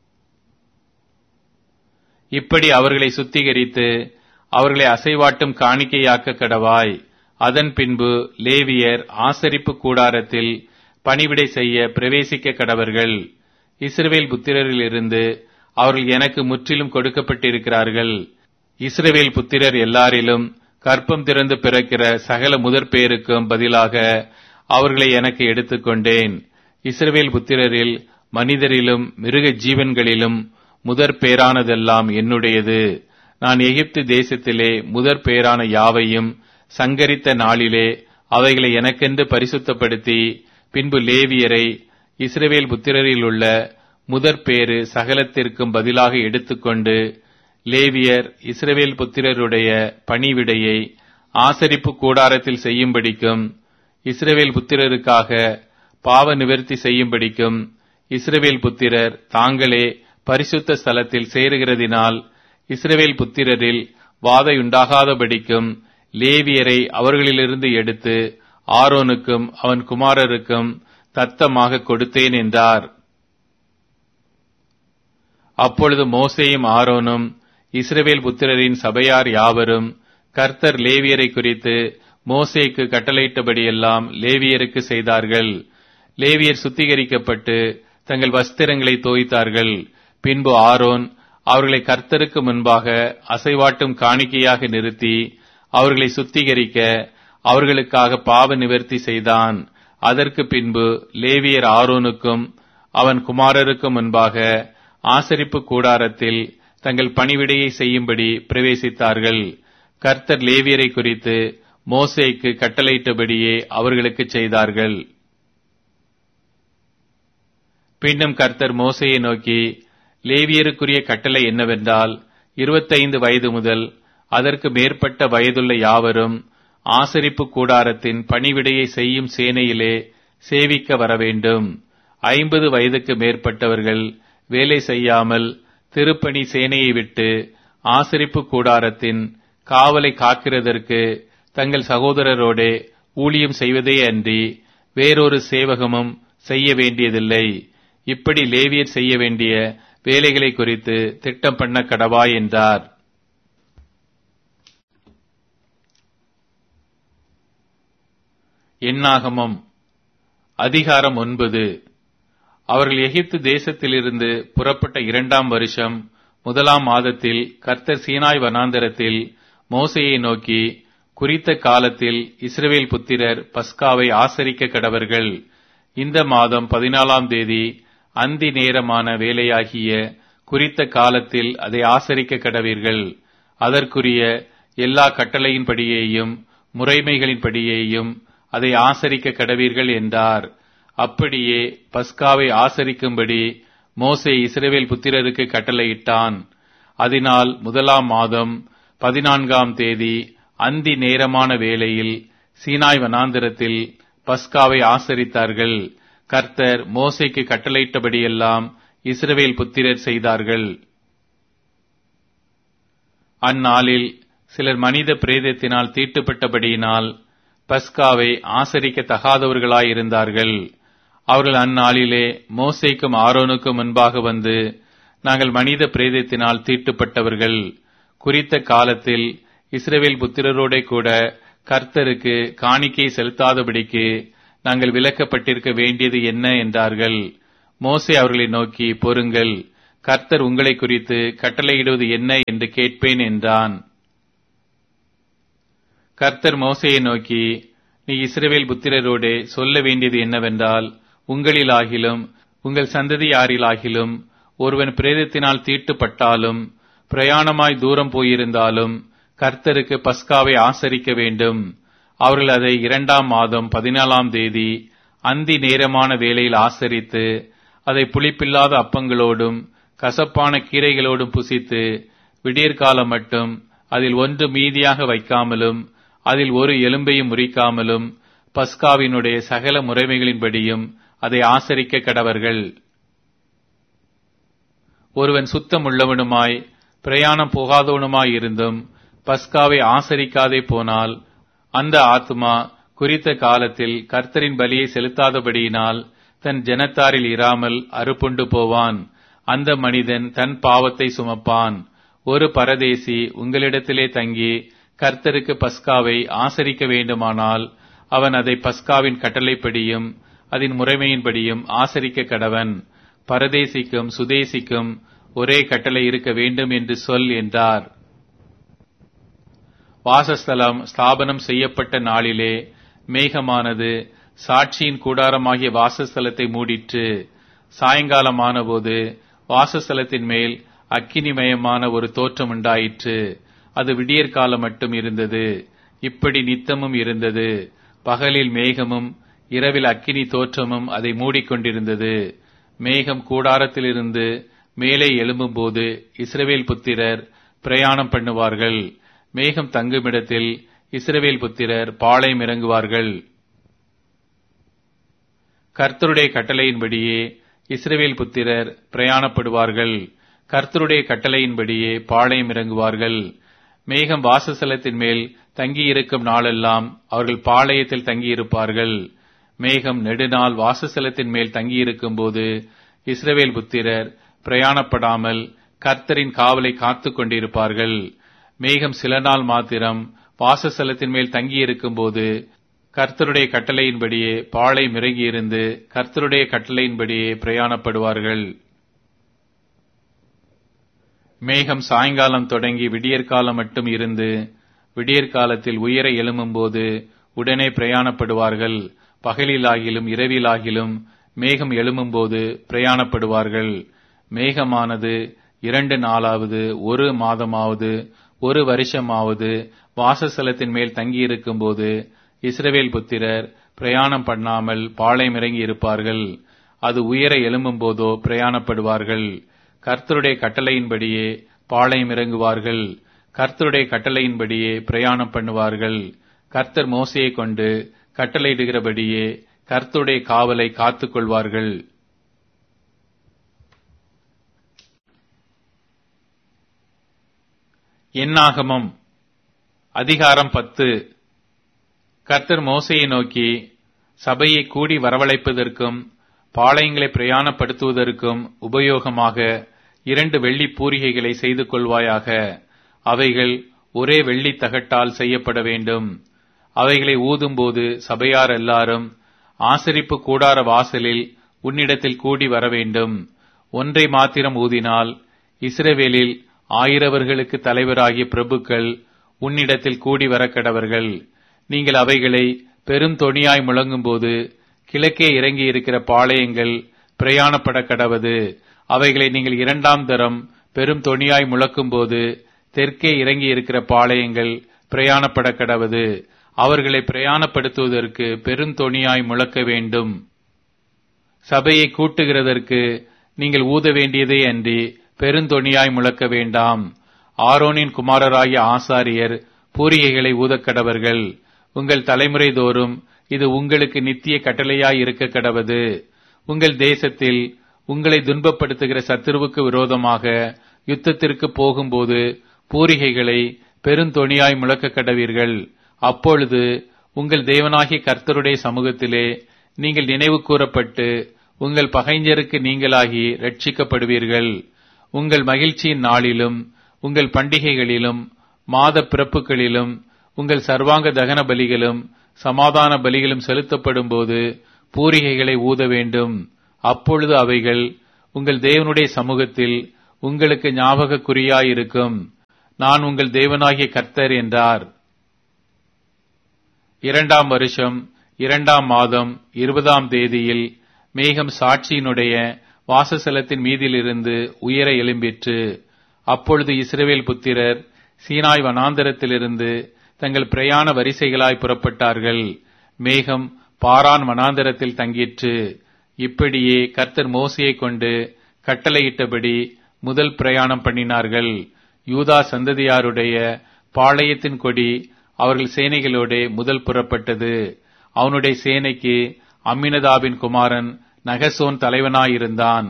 இப்படி அவர்களை சுத்திகரித்து அவர்களை அசைவாட்டும் காணிக்கையாக்க கடவாய் அதன் பின்பு லேவியர் ஆசரிப்பு கூடாரத்தில் பணிவிடை செய்ய பிரவேசிக்க கடவர்கள் இஸ்ரவேல் புத்திரரிலிருந்து அவர்கள் எனக்கு முற்றிலும் கொடுக்கப்பட்டிருக்கிறார்கள் இஸ்ரவேல் புத்திரர் எல்லாரிலும் கற்பம் திறந்து பிறக்கிற சகல முதற் பேருக்கும் பதிலாக அவர்களை எனக்கு எடுத்துக்கொண்டேன் இஸ்ரவேல் புத்திரரில் மனிதரிலும் மிருக ஜீவன்களிலும் முதற் பேரானதெல்லாம் என்னுடையது நான் எகிப்து தேசத்திலே முதற் பேரான யாவையும் சங்கரித்த நாளிலே அவைகளை எனக்கென்று பரிசுத்தப்படுத்தி பின்பு லேவியரை இஸ்ரவேல் புத்திரரில் உள்ள முதற் பேறு சகலத்திற்கும் பதிலாக எடுத்துக்கொண்டு லேவியர் இஸ்ரவேல் புத்திரருடைய பணிவிடையை ஆசரிப்பு கூடாரத்தில் செய்யும்படிக்கும் இஸ்ரவேல் புத்திரருக்காக பாவ நிவர்த்தி செய்யும்படிக்கும் இஸ்ரவேல் புத்திரர் தாங்களே பரிசுத்த ஸ்தலத்தில் சேருகிறதினால் இஸ்ரவேல் புத்திரரில் வாதையுண்டாகாதபடிக்கும் லேவியரை அவர்களிலிருந்து எடுத்து ஆரோனுக்கும் அவன் குமாரருக்கும் தத்தமாக கொடுத்தேன் என்றார் அப்பொழுது மோசேயும் ஆரோனும் இஸ்ரவேல் புத்திரரின் சபையார் யாவரும் கர்த்தர் லேவியரை குறித்து மோசேக்கு கட்டளையிட்டபடியெல்லாம் லேவியருக்கு செய்தார்கள் லேவியர் சுத்திகரிக்கப்பட்டு தங்கள் வஸ்திரங்களை தோய்த்தார்கள் பின்பு ஆரோன் அவர்களை கர்த்தருக்கு முன்பாக அசைவாட்டும் காணிக்கையாக நிறுத்தி அவர்களை சுத்திகரிக்க அவர்களுக்காக பாவ நிவர்த்தி செய்தான் அதற்கு பின்பு லேவியர் ஆரோனுக்கும் அவன் குமாரருக்கும் முன்பாக ஆசரிப்பு கூடாரத்தில் தங்கள் பணிவிடையை செய்யும்படி பிரவேசித்தார்கள் கர்த்தர் லேவியரை குறித்து மோசேக்கு கட்டளையிட்டபடியே அவர்களுக்கு செய்தார்கள் பின்னும் கர்த்தர் மோசையை நோக்கி லேவியருக்குரிய கட்டளை என்னவென்றால் இருபத்தைந்து வயது முதல் அதற்கு மேற்பட்ட வயதுள்ள யாவரும் ஆசரிப்பு கூடாரத்தின் பணிவிடையை செய்யும் சேனையிலே சேவிக்க வர வேண்டும் ஐம்பது வயதுக்கு மேற்பட்டவர்கள் வேலை செய்யாமல் திருப்பணி சேனையை விட்டு ஆசரிப்பு கூடாரத்தின் காவலை காக்கிறதற்கு தங்கள் சகோதரரோடே ஊழியம் செய்வதே அன்றி வேறொரு சேவகமும் செய்ய வேண்டியதில்லை இப்படி லேவியர் செய்ய வேண்டிய வேலைகளை குறித்து திட்டம் பண்ண கடவாய் என்றார் எண்ணாகமம் அதிகாரம் ஒன்பது அவர்கள் எகிப்து தேசத்திலிருந்து புறப்பட்ட இரண்டாம் வருஷம் முதலாம் மாதத்தில் கர்த்தர் சீனாய் வனாந்தரத்தில் மோசையை நோக்கி குறித்த காலத்தில் இஸ்ரவேல் புத்திரர் பஸ்காவை ஆசரிக்க கடவர்கள் இந்த மாதம் பதினாலாம் தேதி அந்தி நேரமான வேலையாகிய குறித்த காலத்தில் அதை ஆசரிக்க கடவீர்கள் அதற்குரிய எல்லா கட்டளையின்படியேயும் முறைமைகளின்படியேயும் அதை ஆசரிக்க கடவீர்கள் என்றார் அப்படியே பஸ்காவை ஆசரிக்கும்படி மோசே இஸ்ரவேல் புத்திரருக்கு கட்டளையிட்டான் அதனால் முதலாம் மாதம் பதினான்காம் தேதி அந்தி நேரமான வேளையில் சீனாய் வனாந்திரத்தில் பஸ்காவை ஆசரித்தார்கள் கர்த்தர் மோசைக்கு கட்டளையிட்டபடியெல்லாம் இஸ்ரவேல் புத்திரர் செய்தார்கள் அந்நாளில் சிலர் மனித பிரேதத்தினால் தீட்டுப்பட்டபடியினால் பஸ்காவை ஆசரிக்க தகாதவர்களாயிருந்தார்கள் அவர்கள் அந்நாளிலே மோசைக்கும் ஆரோனுக்கும் முன்பாக வந்து நாங்கள் மனித பிரேதத்தினால் தீட்டுப்பட்டவர்கள் குறித்த காலத்தில் இஸ்ரவேல் புத்திரரோட கூட கர்த்தருக்கு காணிக்கை செலுத்தாதபடிக்கு நாங்கள் விலக்கப்பட்டிருக்க வேண்டியது என்ன என்றார்கள் மோசே அவர்களை நோக்கி பொறுங்கள் கர்த்தர் உங்களை குறித்து கட்டளையிடுவது என்ன என்று கேட்பேன் என்றான் கர்த்தர் மோசையை நோக்கி நீ இஸ்ரவேல் புத்திரரோடே சொல்ல வேண்டியது என்னவென்றால் உங்களிலாகிலும் உங்கள் சந்ததியாரிலாகிலும் ஒருவன் பிரேதத்தினால் தீட்டுப்பட்டாலும் பிரயாணமாய் தூரம் போயிருந்தாலும் கர்த்தருக்கு பஸ்காவை ஆசரிக்க வேண்டும் அவர்கள் அதை இரண்டாம் மாதம் பதினாலாம் தேதி அந்தி நேரமான வேளையில் ஆசரித்து அதை புளிப்பில்லாத அப்பங்களோடும் கசப்பான கீரைகளோடும் புசித்து விடியற்காலம் மட்டும் அதில் ஒன்று மீதியாக வைக்காமலும் அதில் ஒரு எலும்பையும் முறிக்காமலும் பஸ்காவினுடைய சகல முறைமைகளின்படியும் அதை ஆசரிக்க கடவர்கள் ஒருவன் சுத்தமுள்ளவனுமாய் பிரயாணம் போகாதவனுமாய் இருந்தும் பஸ்காவை ஆசரிக்காதே போனால் அந்த ஆத்மா குறித்த காலத்தில் கர்த்தரின் பலியை செலுத்தாதபடியினால் தன் ஜனத்தாரில் இராமல் அறுப்புண்டு போவான் அந்த மனிதன் தன் பாவத்தை சுமப்பான் ஒரு பரதேசி உங்களிடத்திலே தங்கி கர்த்தருக்கு பஸ்காவை ஆசரிக்க வேண்டுமானால் அவன் அதை பஸ்காவின் கட்டளைப்படியும் அதன் முறைமையின்படியும் ஆசரிக்க கடவன் பரதேசிக்கும் சுதேசிக்கும் ஒரே கட்டளை இருக்க வேண்டும் என்று சொல் என்றார் வாசஸ்தலம் ஸ்தாபனம் செய்யப்பட்ட நாளிலே மேகமானது சாட்சியின் கூடாரமாகிய வாசஸ்தலத்தை மூடிற்று சாயங்காலமானபோது வாசஸ்தலத்தின் மேல் அக்கினிமயமான ஒரு தோற்றம் உண்டாயிற்று அது விடியற்காலம் மட்டும் இருந்தது இப்படி நித்தமும் இருந்தது பகலில் மேகமும் இரவில் அக்கினி தோற்றமும் அதை மூடிக்கொண்டிருந்தது மேகம் கூடாரத்திலிருந்து மேலே எழும்பும்போது இஸ்ரவேல் புத்திரர் பிரயாணம் பண்ணுவார்கள் மேகம் தங்குமிடத்தில் இஸ்ரவேல் புத்திரர் பாளையம் இறங்குவார்கள் கர்த்தருடைய கட்டளையின்படியே இஸ்ரவேல் புத்திரர் பிரயாணப்படுவார்கள் கர்த்தருடைய கட்டளையின்படியே பாளையம் இறங்குவார்கள் மேகம் வாசஸ்தலத்தின் மேல் தங்கியிருக்கும் நாளெல்லாம் அவர்கள் பாளையத்தில் தங்கியிருப்பார்கள் மேகம் நெடுநாள் வாசஸ்தலத்தின் மேல் தங்கியிருக்கும் போது இஸ்ரவேல் புத்திரர் பிரயாணப்படாமல் கர்த்தரின் காவலை காத்துக் கொண்டிருப்பார்கள் மேகம் சில நாள் மாத்திரம் வாசஸ்தலத்தின் மேல் தங்கியிருக்கும் போது கர்த்தருடைய கட்டளையின்படியே பாளை மிறங்கியிருந்து கர்த்தருடைய கட்டளையின்படியே பிரயாணப்படுவார்கள் மேகம் சாயங்காலம் தொடங்கி விடியற்காலம் மட்டும் இருந்து விடியற்காலத்தில் உயர எழும்பும்போது உடனே பிரயாணப்படுவார்கள் பகலிலாகிலும் இரவிலாகிலும் மேகம் எழும்பும்போது பிரயாணப்படுவார்கள் மேகமானது இரண்டு நாளாவது ஒரு மாதமாவது ஒரு வருஷமாவது வாசஸ்தலத்தின் மேல் தங்கியிருக்கும் போது இஸ்ரவேல் புத்திரர் பிரயாணம் பண்ணாமல் பாளையம் இறங்கி இருப்பார்கள் அது உயர எழும்பும் போதோ பிரயாணப்படுவார்கள் கர்த்தருடைய கட்டளையின்படியே பாளையம் இறங்குவார்கள் கர்த்தருடைய கட்டளையின்படியே பிரயாணம் பண்ணுவார்கள் கர்த்தர் மோசையை கொண்டு கட்டளையிடுகிறபடியே கர்த்தருடைய காவலை காத்துக் கொள்வார்கள் எண்ணாகமம் அதிகாரம் பத்து கர்த்தர் மோசையை நோக்கி சபையை கூடி வரவழைப்பதற்கும் பாளையங்களை பிரயாணப்படுத்துவதற்கும் உபயோகமாக இரண்டு வெள்ளி பூரிகைகளை செய்து கொள்வாயாக அவைகள் ஒரே வெள்ளி தகட்டால் செய்யப்பட வேண்டும் அவைகளை ஊதும்போது சபையார் எல்லாரும் ஆசரிப்பு கூடார வாசலில் உன்னிடத்தில் கூடி வர வேண்டும் ஒன்றை மாத்திரம் ஊதினால் இஸ்ரவேலில் ஆயிரவர்களுக்கு தலைவராகிய பிரபுக்கள் உன்னிடத்தில் கூடி வரக்கடவர்கள் நீங்கள் அவைகளை பெரும் தொனியாய் முழங்கும்போது கிழக்கே இறங்கி இருக்கிற பாளையங்கள் பிரயாணப்பட கடவது அவைகளை நீங்கள் இரண்டாம் தரம் பெரும் தொனியாய் முழக்கும்போது தெற்கே இறங்கி இருக்கிற பாளையங்கள் பிரயாணப்பட கடவது அவர்களை பிரயாணப்படுத்துவதற்கு பெருந்தொணியாய் முழக்க வேண்டும் சபையை கூட்டுகிறதற்கு நீங்கள் ஊத வேண்டியதே அன்றி பெருந்தொணியாய் முழக்க வேண்டாம் ஆரோனின் குமாரராகிய ஆசாரியர் பூரிகைகளை ஊதக்கடவர்கள் உங்கள் தலைமுறை தோறும் இது உங்களுக்கு நித்திய கட்டளையாய் இருக்க கடவது உங்கள் தேசத்தில் உங்களை துன்பப்படுத்துகிற சத்துருவுக்கு விரோதமாக யுத்தத்திற்கு போகும்போது பூரிகைகளை பெருந்தொணியாய் முழக்க கடவீர்கள் அப்பொழுது உங்கள் தேவனாகிய கர்த்தருடைய சமூகத்திலே நீங்கள் நினைவு கூறப்பட்டு உங்கள் பகைஞருக்கு நீங்களாகி ரட்சிக்கப்படுவீர்கள் உங்கள் மகிழ்ச்சியின் நாளிலும் உங்கள் பண்டிகைகளிலும் மாத பிறப்புகளிலும் உங்கள் சர்வாங்க தகன பலிகளும் சமாதான பலிகளும் செலுத்தப்படும் போது பூரிகைகளை ஊத வேண்டும் அப்பொழுது அவைகள் உங்கள் தேவனுடைய சமூகத்தில் உங்களுக்கு ஞாபக குறியாயிருக்கும் நான் உங்கள் தேவனாகிய கர்த்தர் என்றார் இரண்டாம் வருஷம் இரண்டாம் மாதம் இருபதாம் தேதியில் மேகம் சாட்சியினுடைய வாசஸ்தலத்தின் மீதிலிருந்து உயர எழும்பிற்று அப்பொழுது இஸ்ரவேல் புத்திரர் சீனாய் வனாந்தரத்திலிருந்து தங்கள் பிரயாண வரிசைகளாய் புறப்பட்டார்கள் மேகம் பாரான் வனாந்தரத்தில் தங்கிற்று இப்படியே கர்த்தர் மோசையை கொண்டு கட்டளையிட்டபடி முதல் பிரயாணம் பண்ணினார்கள் யூதா சந்ததியாருடைய பாளையத்தின் கொடி அவர்கள் சேனைகளோட முதல் புறப்பட்டது அவனுடைய சேனைக்கு அம்மினதாபின் குமாரன் நகசோன் தலைவனாயிருந்தான்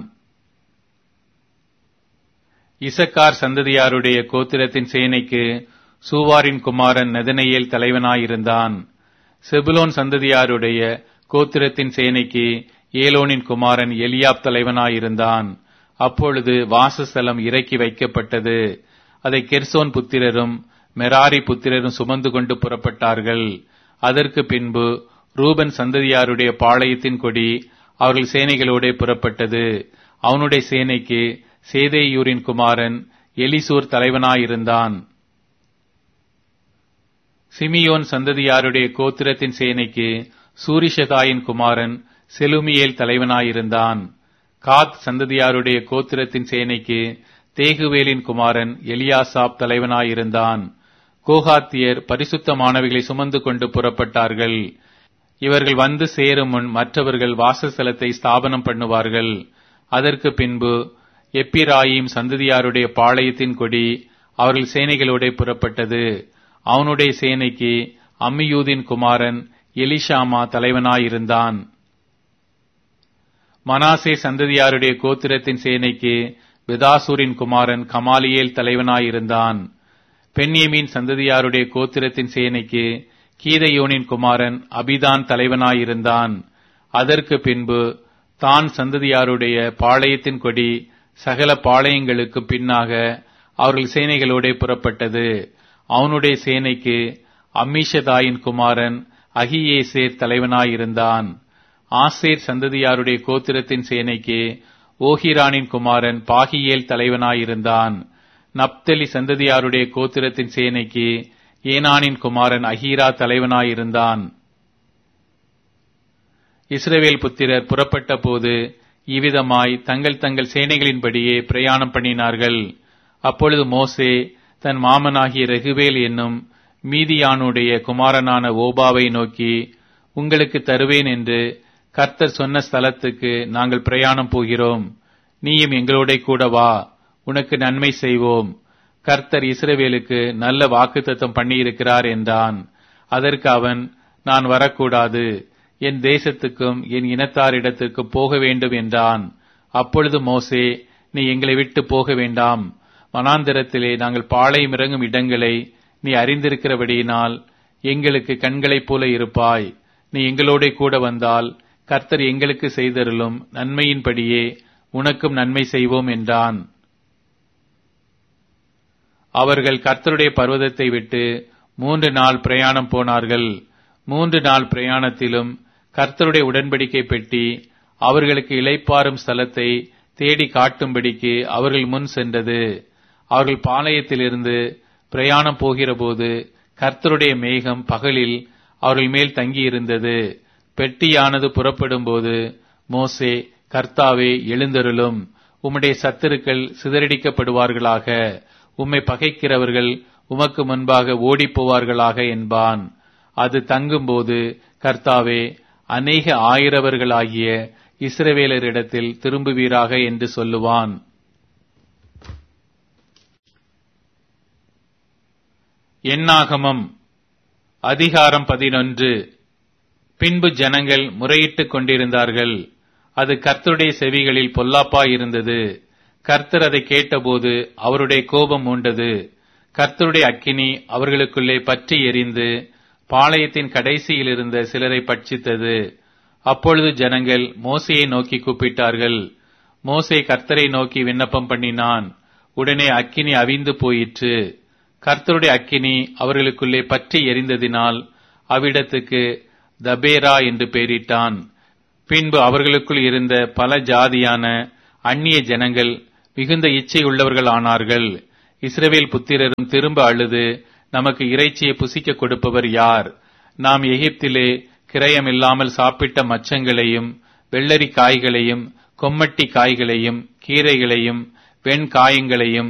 இசக்கார் சந்ததியாருடைய கோத்திரத்தின் சேனைக்கு சூவாரின் குமாரன் நெதனையேல் தலைவனாயிருந்தான் செபுலோன் சந்ததியாருடைய கோத்திரத்தின் சேனைக்கு ஏலோனின் குமாரன் எலியாப் தலைவனாயிருந்தான் அப்பொழுது வாசஸ்தலம் இறக்கி வைக்கப்பட்டது அதை கெர்சோன் புத்திரரும் மெராரி புத்திரரும் சுமந்து கொண்டு புறப்பட்டார்கள் அதற்கு பின்பு ரூபன் சந்ததியாருடைய பாளையத்தின் கொடி அவர்கள் சேனைகளோட புறப்பட்டது அவனுடைய சேனைக்கு சேதேயூரின் குமாரன் எலிசூர் தலைவனாயிருந்தான் சிமியோன் சந்ததியாருடைய கோத்திரத்தின் சேனைக்கு சூரிஷதாயின் குமாரன் செலுமியேல் தலைவனாயிருந்தான் காத் சந்ததியாருடைய கோத்திரத்தின் சேனைக்கு தேகுவேலின் குமாரன் எலியாசாப் தலைவனாயிருந்தான் கோகாத்தியர் பரிசுத்தமானவைகளை சுமந்து கொண்டு புறப்பட்டார்கள் இவர்கள் வந்து சேரும் முன் மற்றவர்கள் வாசஸ்தலத்தை ஸ்தாபனம் பண்ணுவார்கள் அதற்கு பின்பு எப்பிராயிம் சந்ததியாருடைய பாளையத்தின் கொடி அவர்கள் சேனைகளோட புறப்பட்டது அவனுடைய சேனைக்கு அம்மியூதின் குமாரன் எலிஷாமா தலைவனாயிருந்தான் மனாசே சந்ததியாருடைய கோத்திரத்தின் சேனைக்கு பெதாசூரின் குமாரன் கமாலியேல் தலைவனாயிருந்தான் பென்யமீன் சந்ததியாருடைய கோத்திரத்தின் சேனைக்கு கீதையோனின் குமாரன் அபிதான் தலைவனாயிருந்தான் அதற்கு பின்பு தான் சந்ததியாருடைய பாளையத்தின் கொடி சகல பாளையங்களுக்கு பின்னாக அவர்கள் சேனைகளோட புறப்பட்டது அவனுடைய சேனைக்கு அம்மிஷதாயின் குமாரன் அகியேசேர் தலைவனாயிருந்தான் ஆசேர் சந்ததியாருடைய கோத்திரத்தின் சேனைக்கு ஓஹிரானின் குமாரன் பாகியேல் தலைவனாயிருந்தான் நப்தலி சந்ததியாருடைய கோத்திரத்தின் சேனைக்கு ஏனானின் குமாரன் அஹீரா தலைவனாயிருந்தான் இஸ்ரவேல் புத்திரர் புறப்பட்ட போது இவ்விதமாய் தங்கள் தங்கள் சேனைகளின்படியே பிரயாணம் பண்ணினார்கள் அப்பொழுது மோசே தன் மாமனாகிய ரெகுவேல் என்னும் மீதியானுடைய குமாரனான ஓபாவை நோக்கி உங்களுக்கு தருவேன் என்று கர்த்தர் சொன்ன ஸ்தலத்துக்கு நாங்கள் பிரயாணம் போகிறோம் நீயும் எங்களோட கூட வா உனக்கு நன்மை செய்வோம் கர்த்தர் இஸ்ரவேலுக்கு நல்ல வாக்குத்தத்தம் பண்ணியிருக்கிறார் என்றான் அதற்கு அவன் நான் வரக்கூடாது என் தேசத்துக்கும் என் இனத்தாரிடத்துக்கு போக வேண்டும் என்றான் அப்பொழுது மோசே நீ எங்களை விட்டு போக வேண்டாம் வனாந்திரத்திலே நாங்கள் பாளையம் இறங்கும் இடங்களை நீ அறிந்திருக்கிறபடியினால் எங்களுக்கு கண்களைப் போல இருப்பாய் நீ எங்களோட கூட வந்தால் கர்த்தர் எங்களுக்கு செய்தருளும் நன்மையின்படியே உனக்கும் நன்மை செய்வோம் என்றான் அவர்கள் கர்த்தருடைய பர்வதத்தை விட்டு மூன்று நாள் பிரயாணம் போனார்கள் மூன்று நாள் பிரயாணத்திலும் கர்த்தருடைய உடன்படிக்கை பெட்டி அவர்களுக்கு இளைப்பாறும் ஸ்தலத்தை தேடி காட்டும்படிக்கு அவர்கள் முன் சென்றது அவர்கள் பாளையத்திலிருந்து பிரயாணம் போகிறபோது கர்த்தருடைய மேகம் பகலில் அவர்கள் மேல் தங்கியிருந்தது பெட்டியானது புறப்படும் போது மோசே கர்த்தாவே எழுந்தருளும் உம்முடைய சத்துருக்கள் சிதறடிக்கப்படுவார்களாக உம்மை பகைக்கிறவர்கள் உமக்கு முன்பாக ஓடிப்போவார்களாக என்பான் அது தங்கும்போது கர்த்தாவே அநேக ஆயிரவர்களாகிய இஸ்ரவேலரிடத்தில் திரும்புவீராக என்று சொல்லுவான் எண்ணாகமம் அதிகாரம் பதினொன்று பின்பு ஜனங்கள் முறையிட்டுக் கொண்டிருந்தார்கள் அது கர்த்தருடைய செவிகளில் பொல்லாப்பாயிருந்தது கர்த்தர் அதை கேட்டபோது அவருடைய கோபம் மூண்டது கர்த்தருடைய அக்கினி அவர்களுக்குள்ளே பற்றி எரிந்து பாளையத்தின் கடைசியில் இருந்த சிலரை பட்சித்தது அப்பொழுது ஜனங்கள் மோசையை நோக்கி கூப்பிட்டார்கள் மோசே கர்த்தரை நோக்கி விண்ணப்பம் பண்ணினான் உடனே அக்கினி அவிந்து போயிற்று கர்த்தருடைய அக்கினி அவர்களுக்குள்ளே பற்றி எரிந்ததினால் அவ்விடத்துக்கு தபேரா என்று பெயரிட்டான் பின்பு அவர்களுக்குள் இருந்த பல ஜாதியான அந்நிய ஜனங்கள் மிகுந்த இச்சை உள்ளவர்கள் ஆனார்கள் இஸ்ரவேல் புத்திரரும் திரும்ப அழுது நமக்கு இறைச்சியை புசிக்க கொடுப்பவர் யார் நாம் எகிப்திலே கிரயமில்லாமல் சாப்பிட்ட மச்சங்களையும் வெள்ளரி காய்களையும் கொம்மட்டி காய்களையும் கீரைகளையும் வெண்காயங்களையும்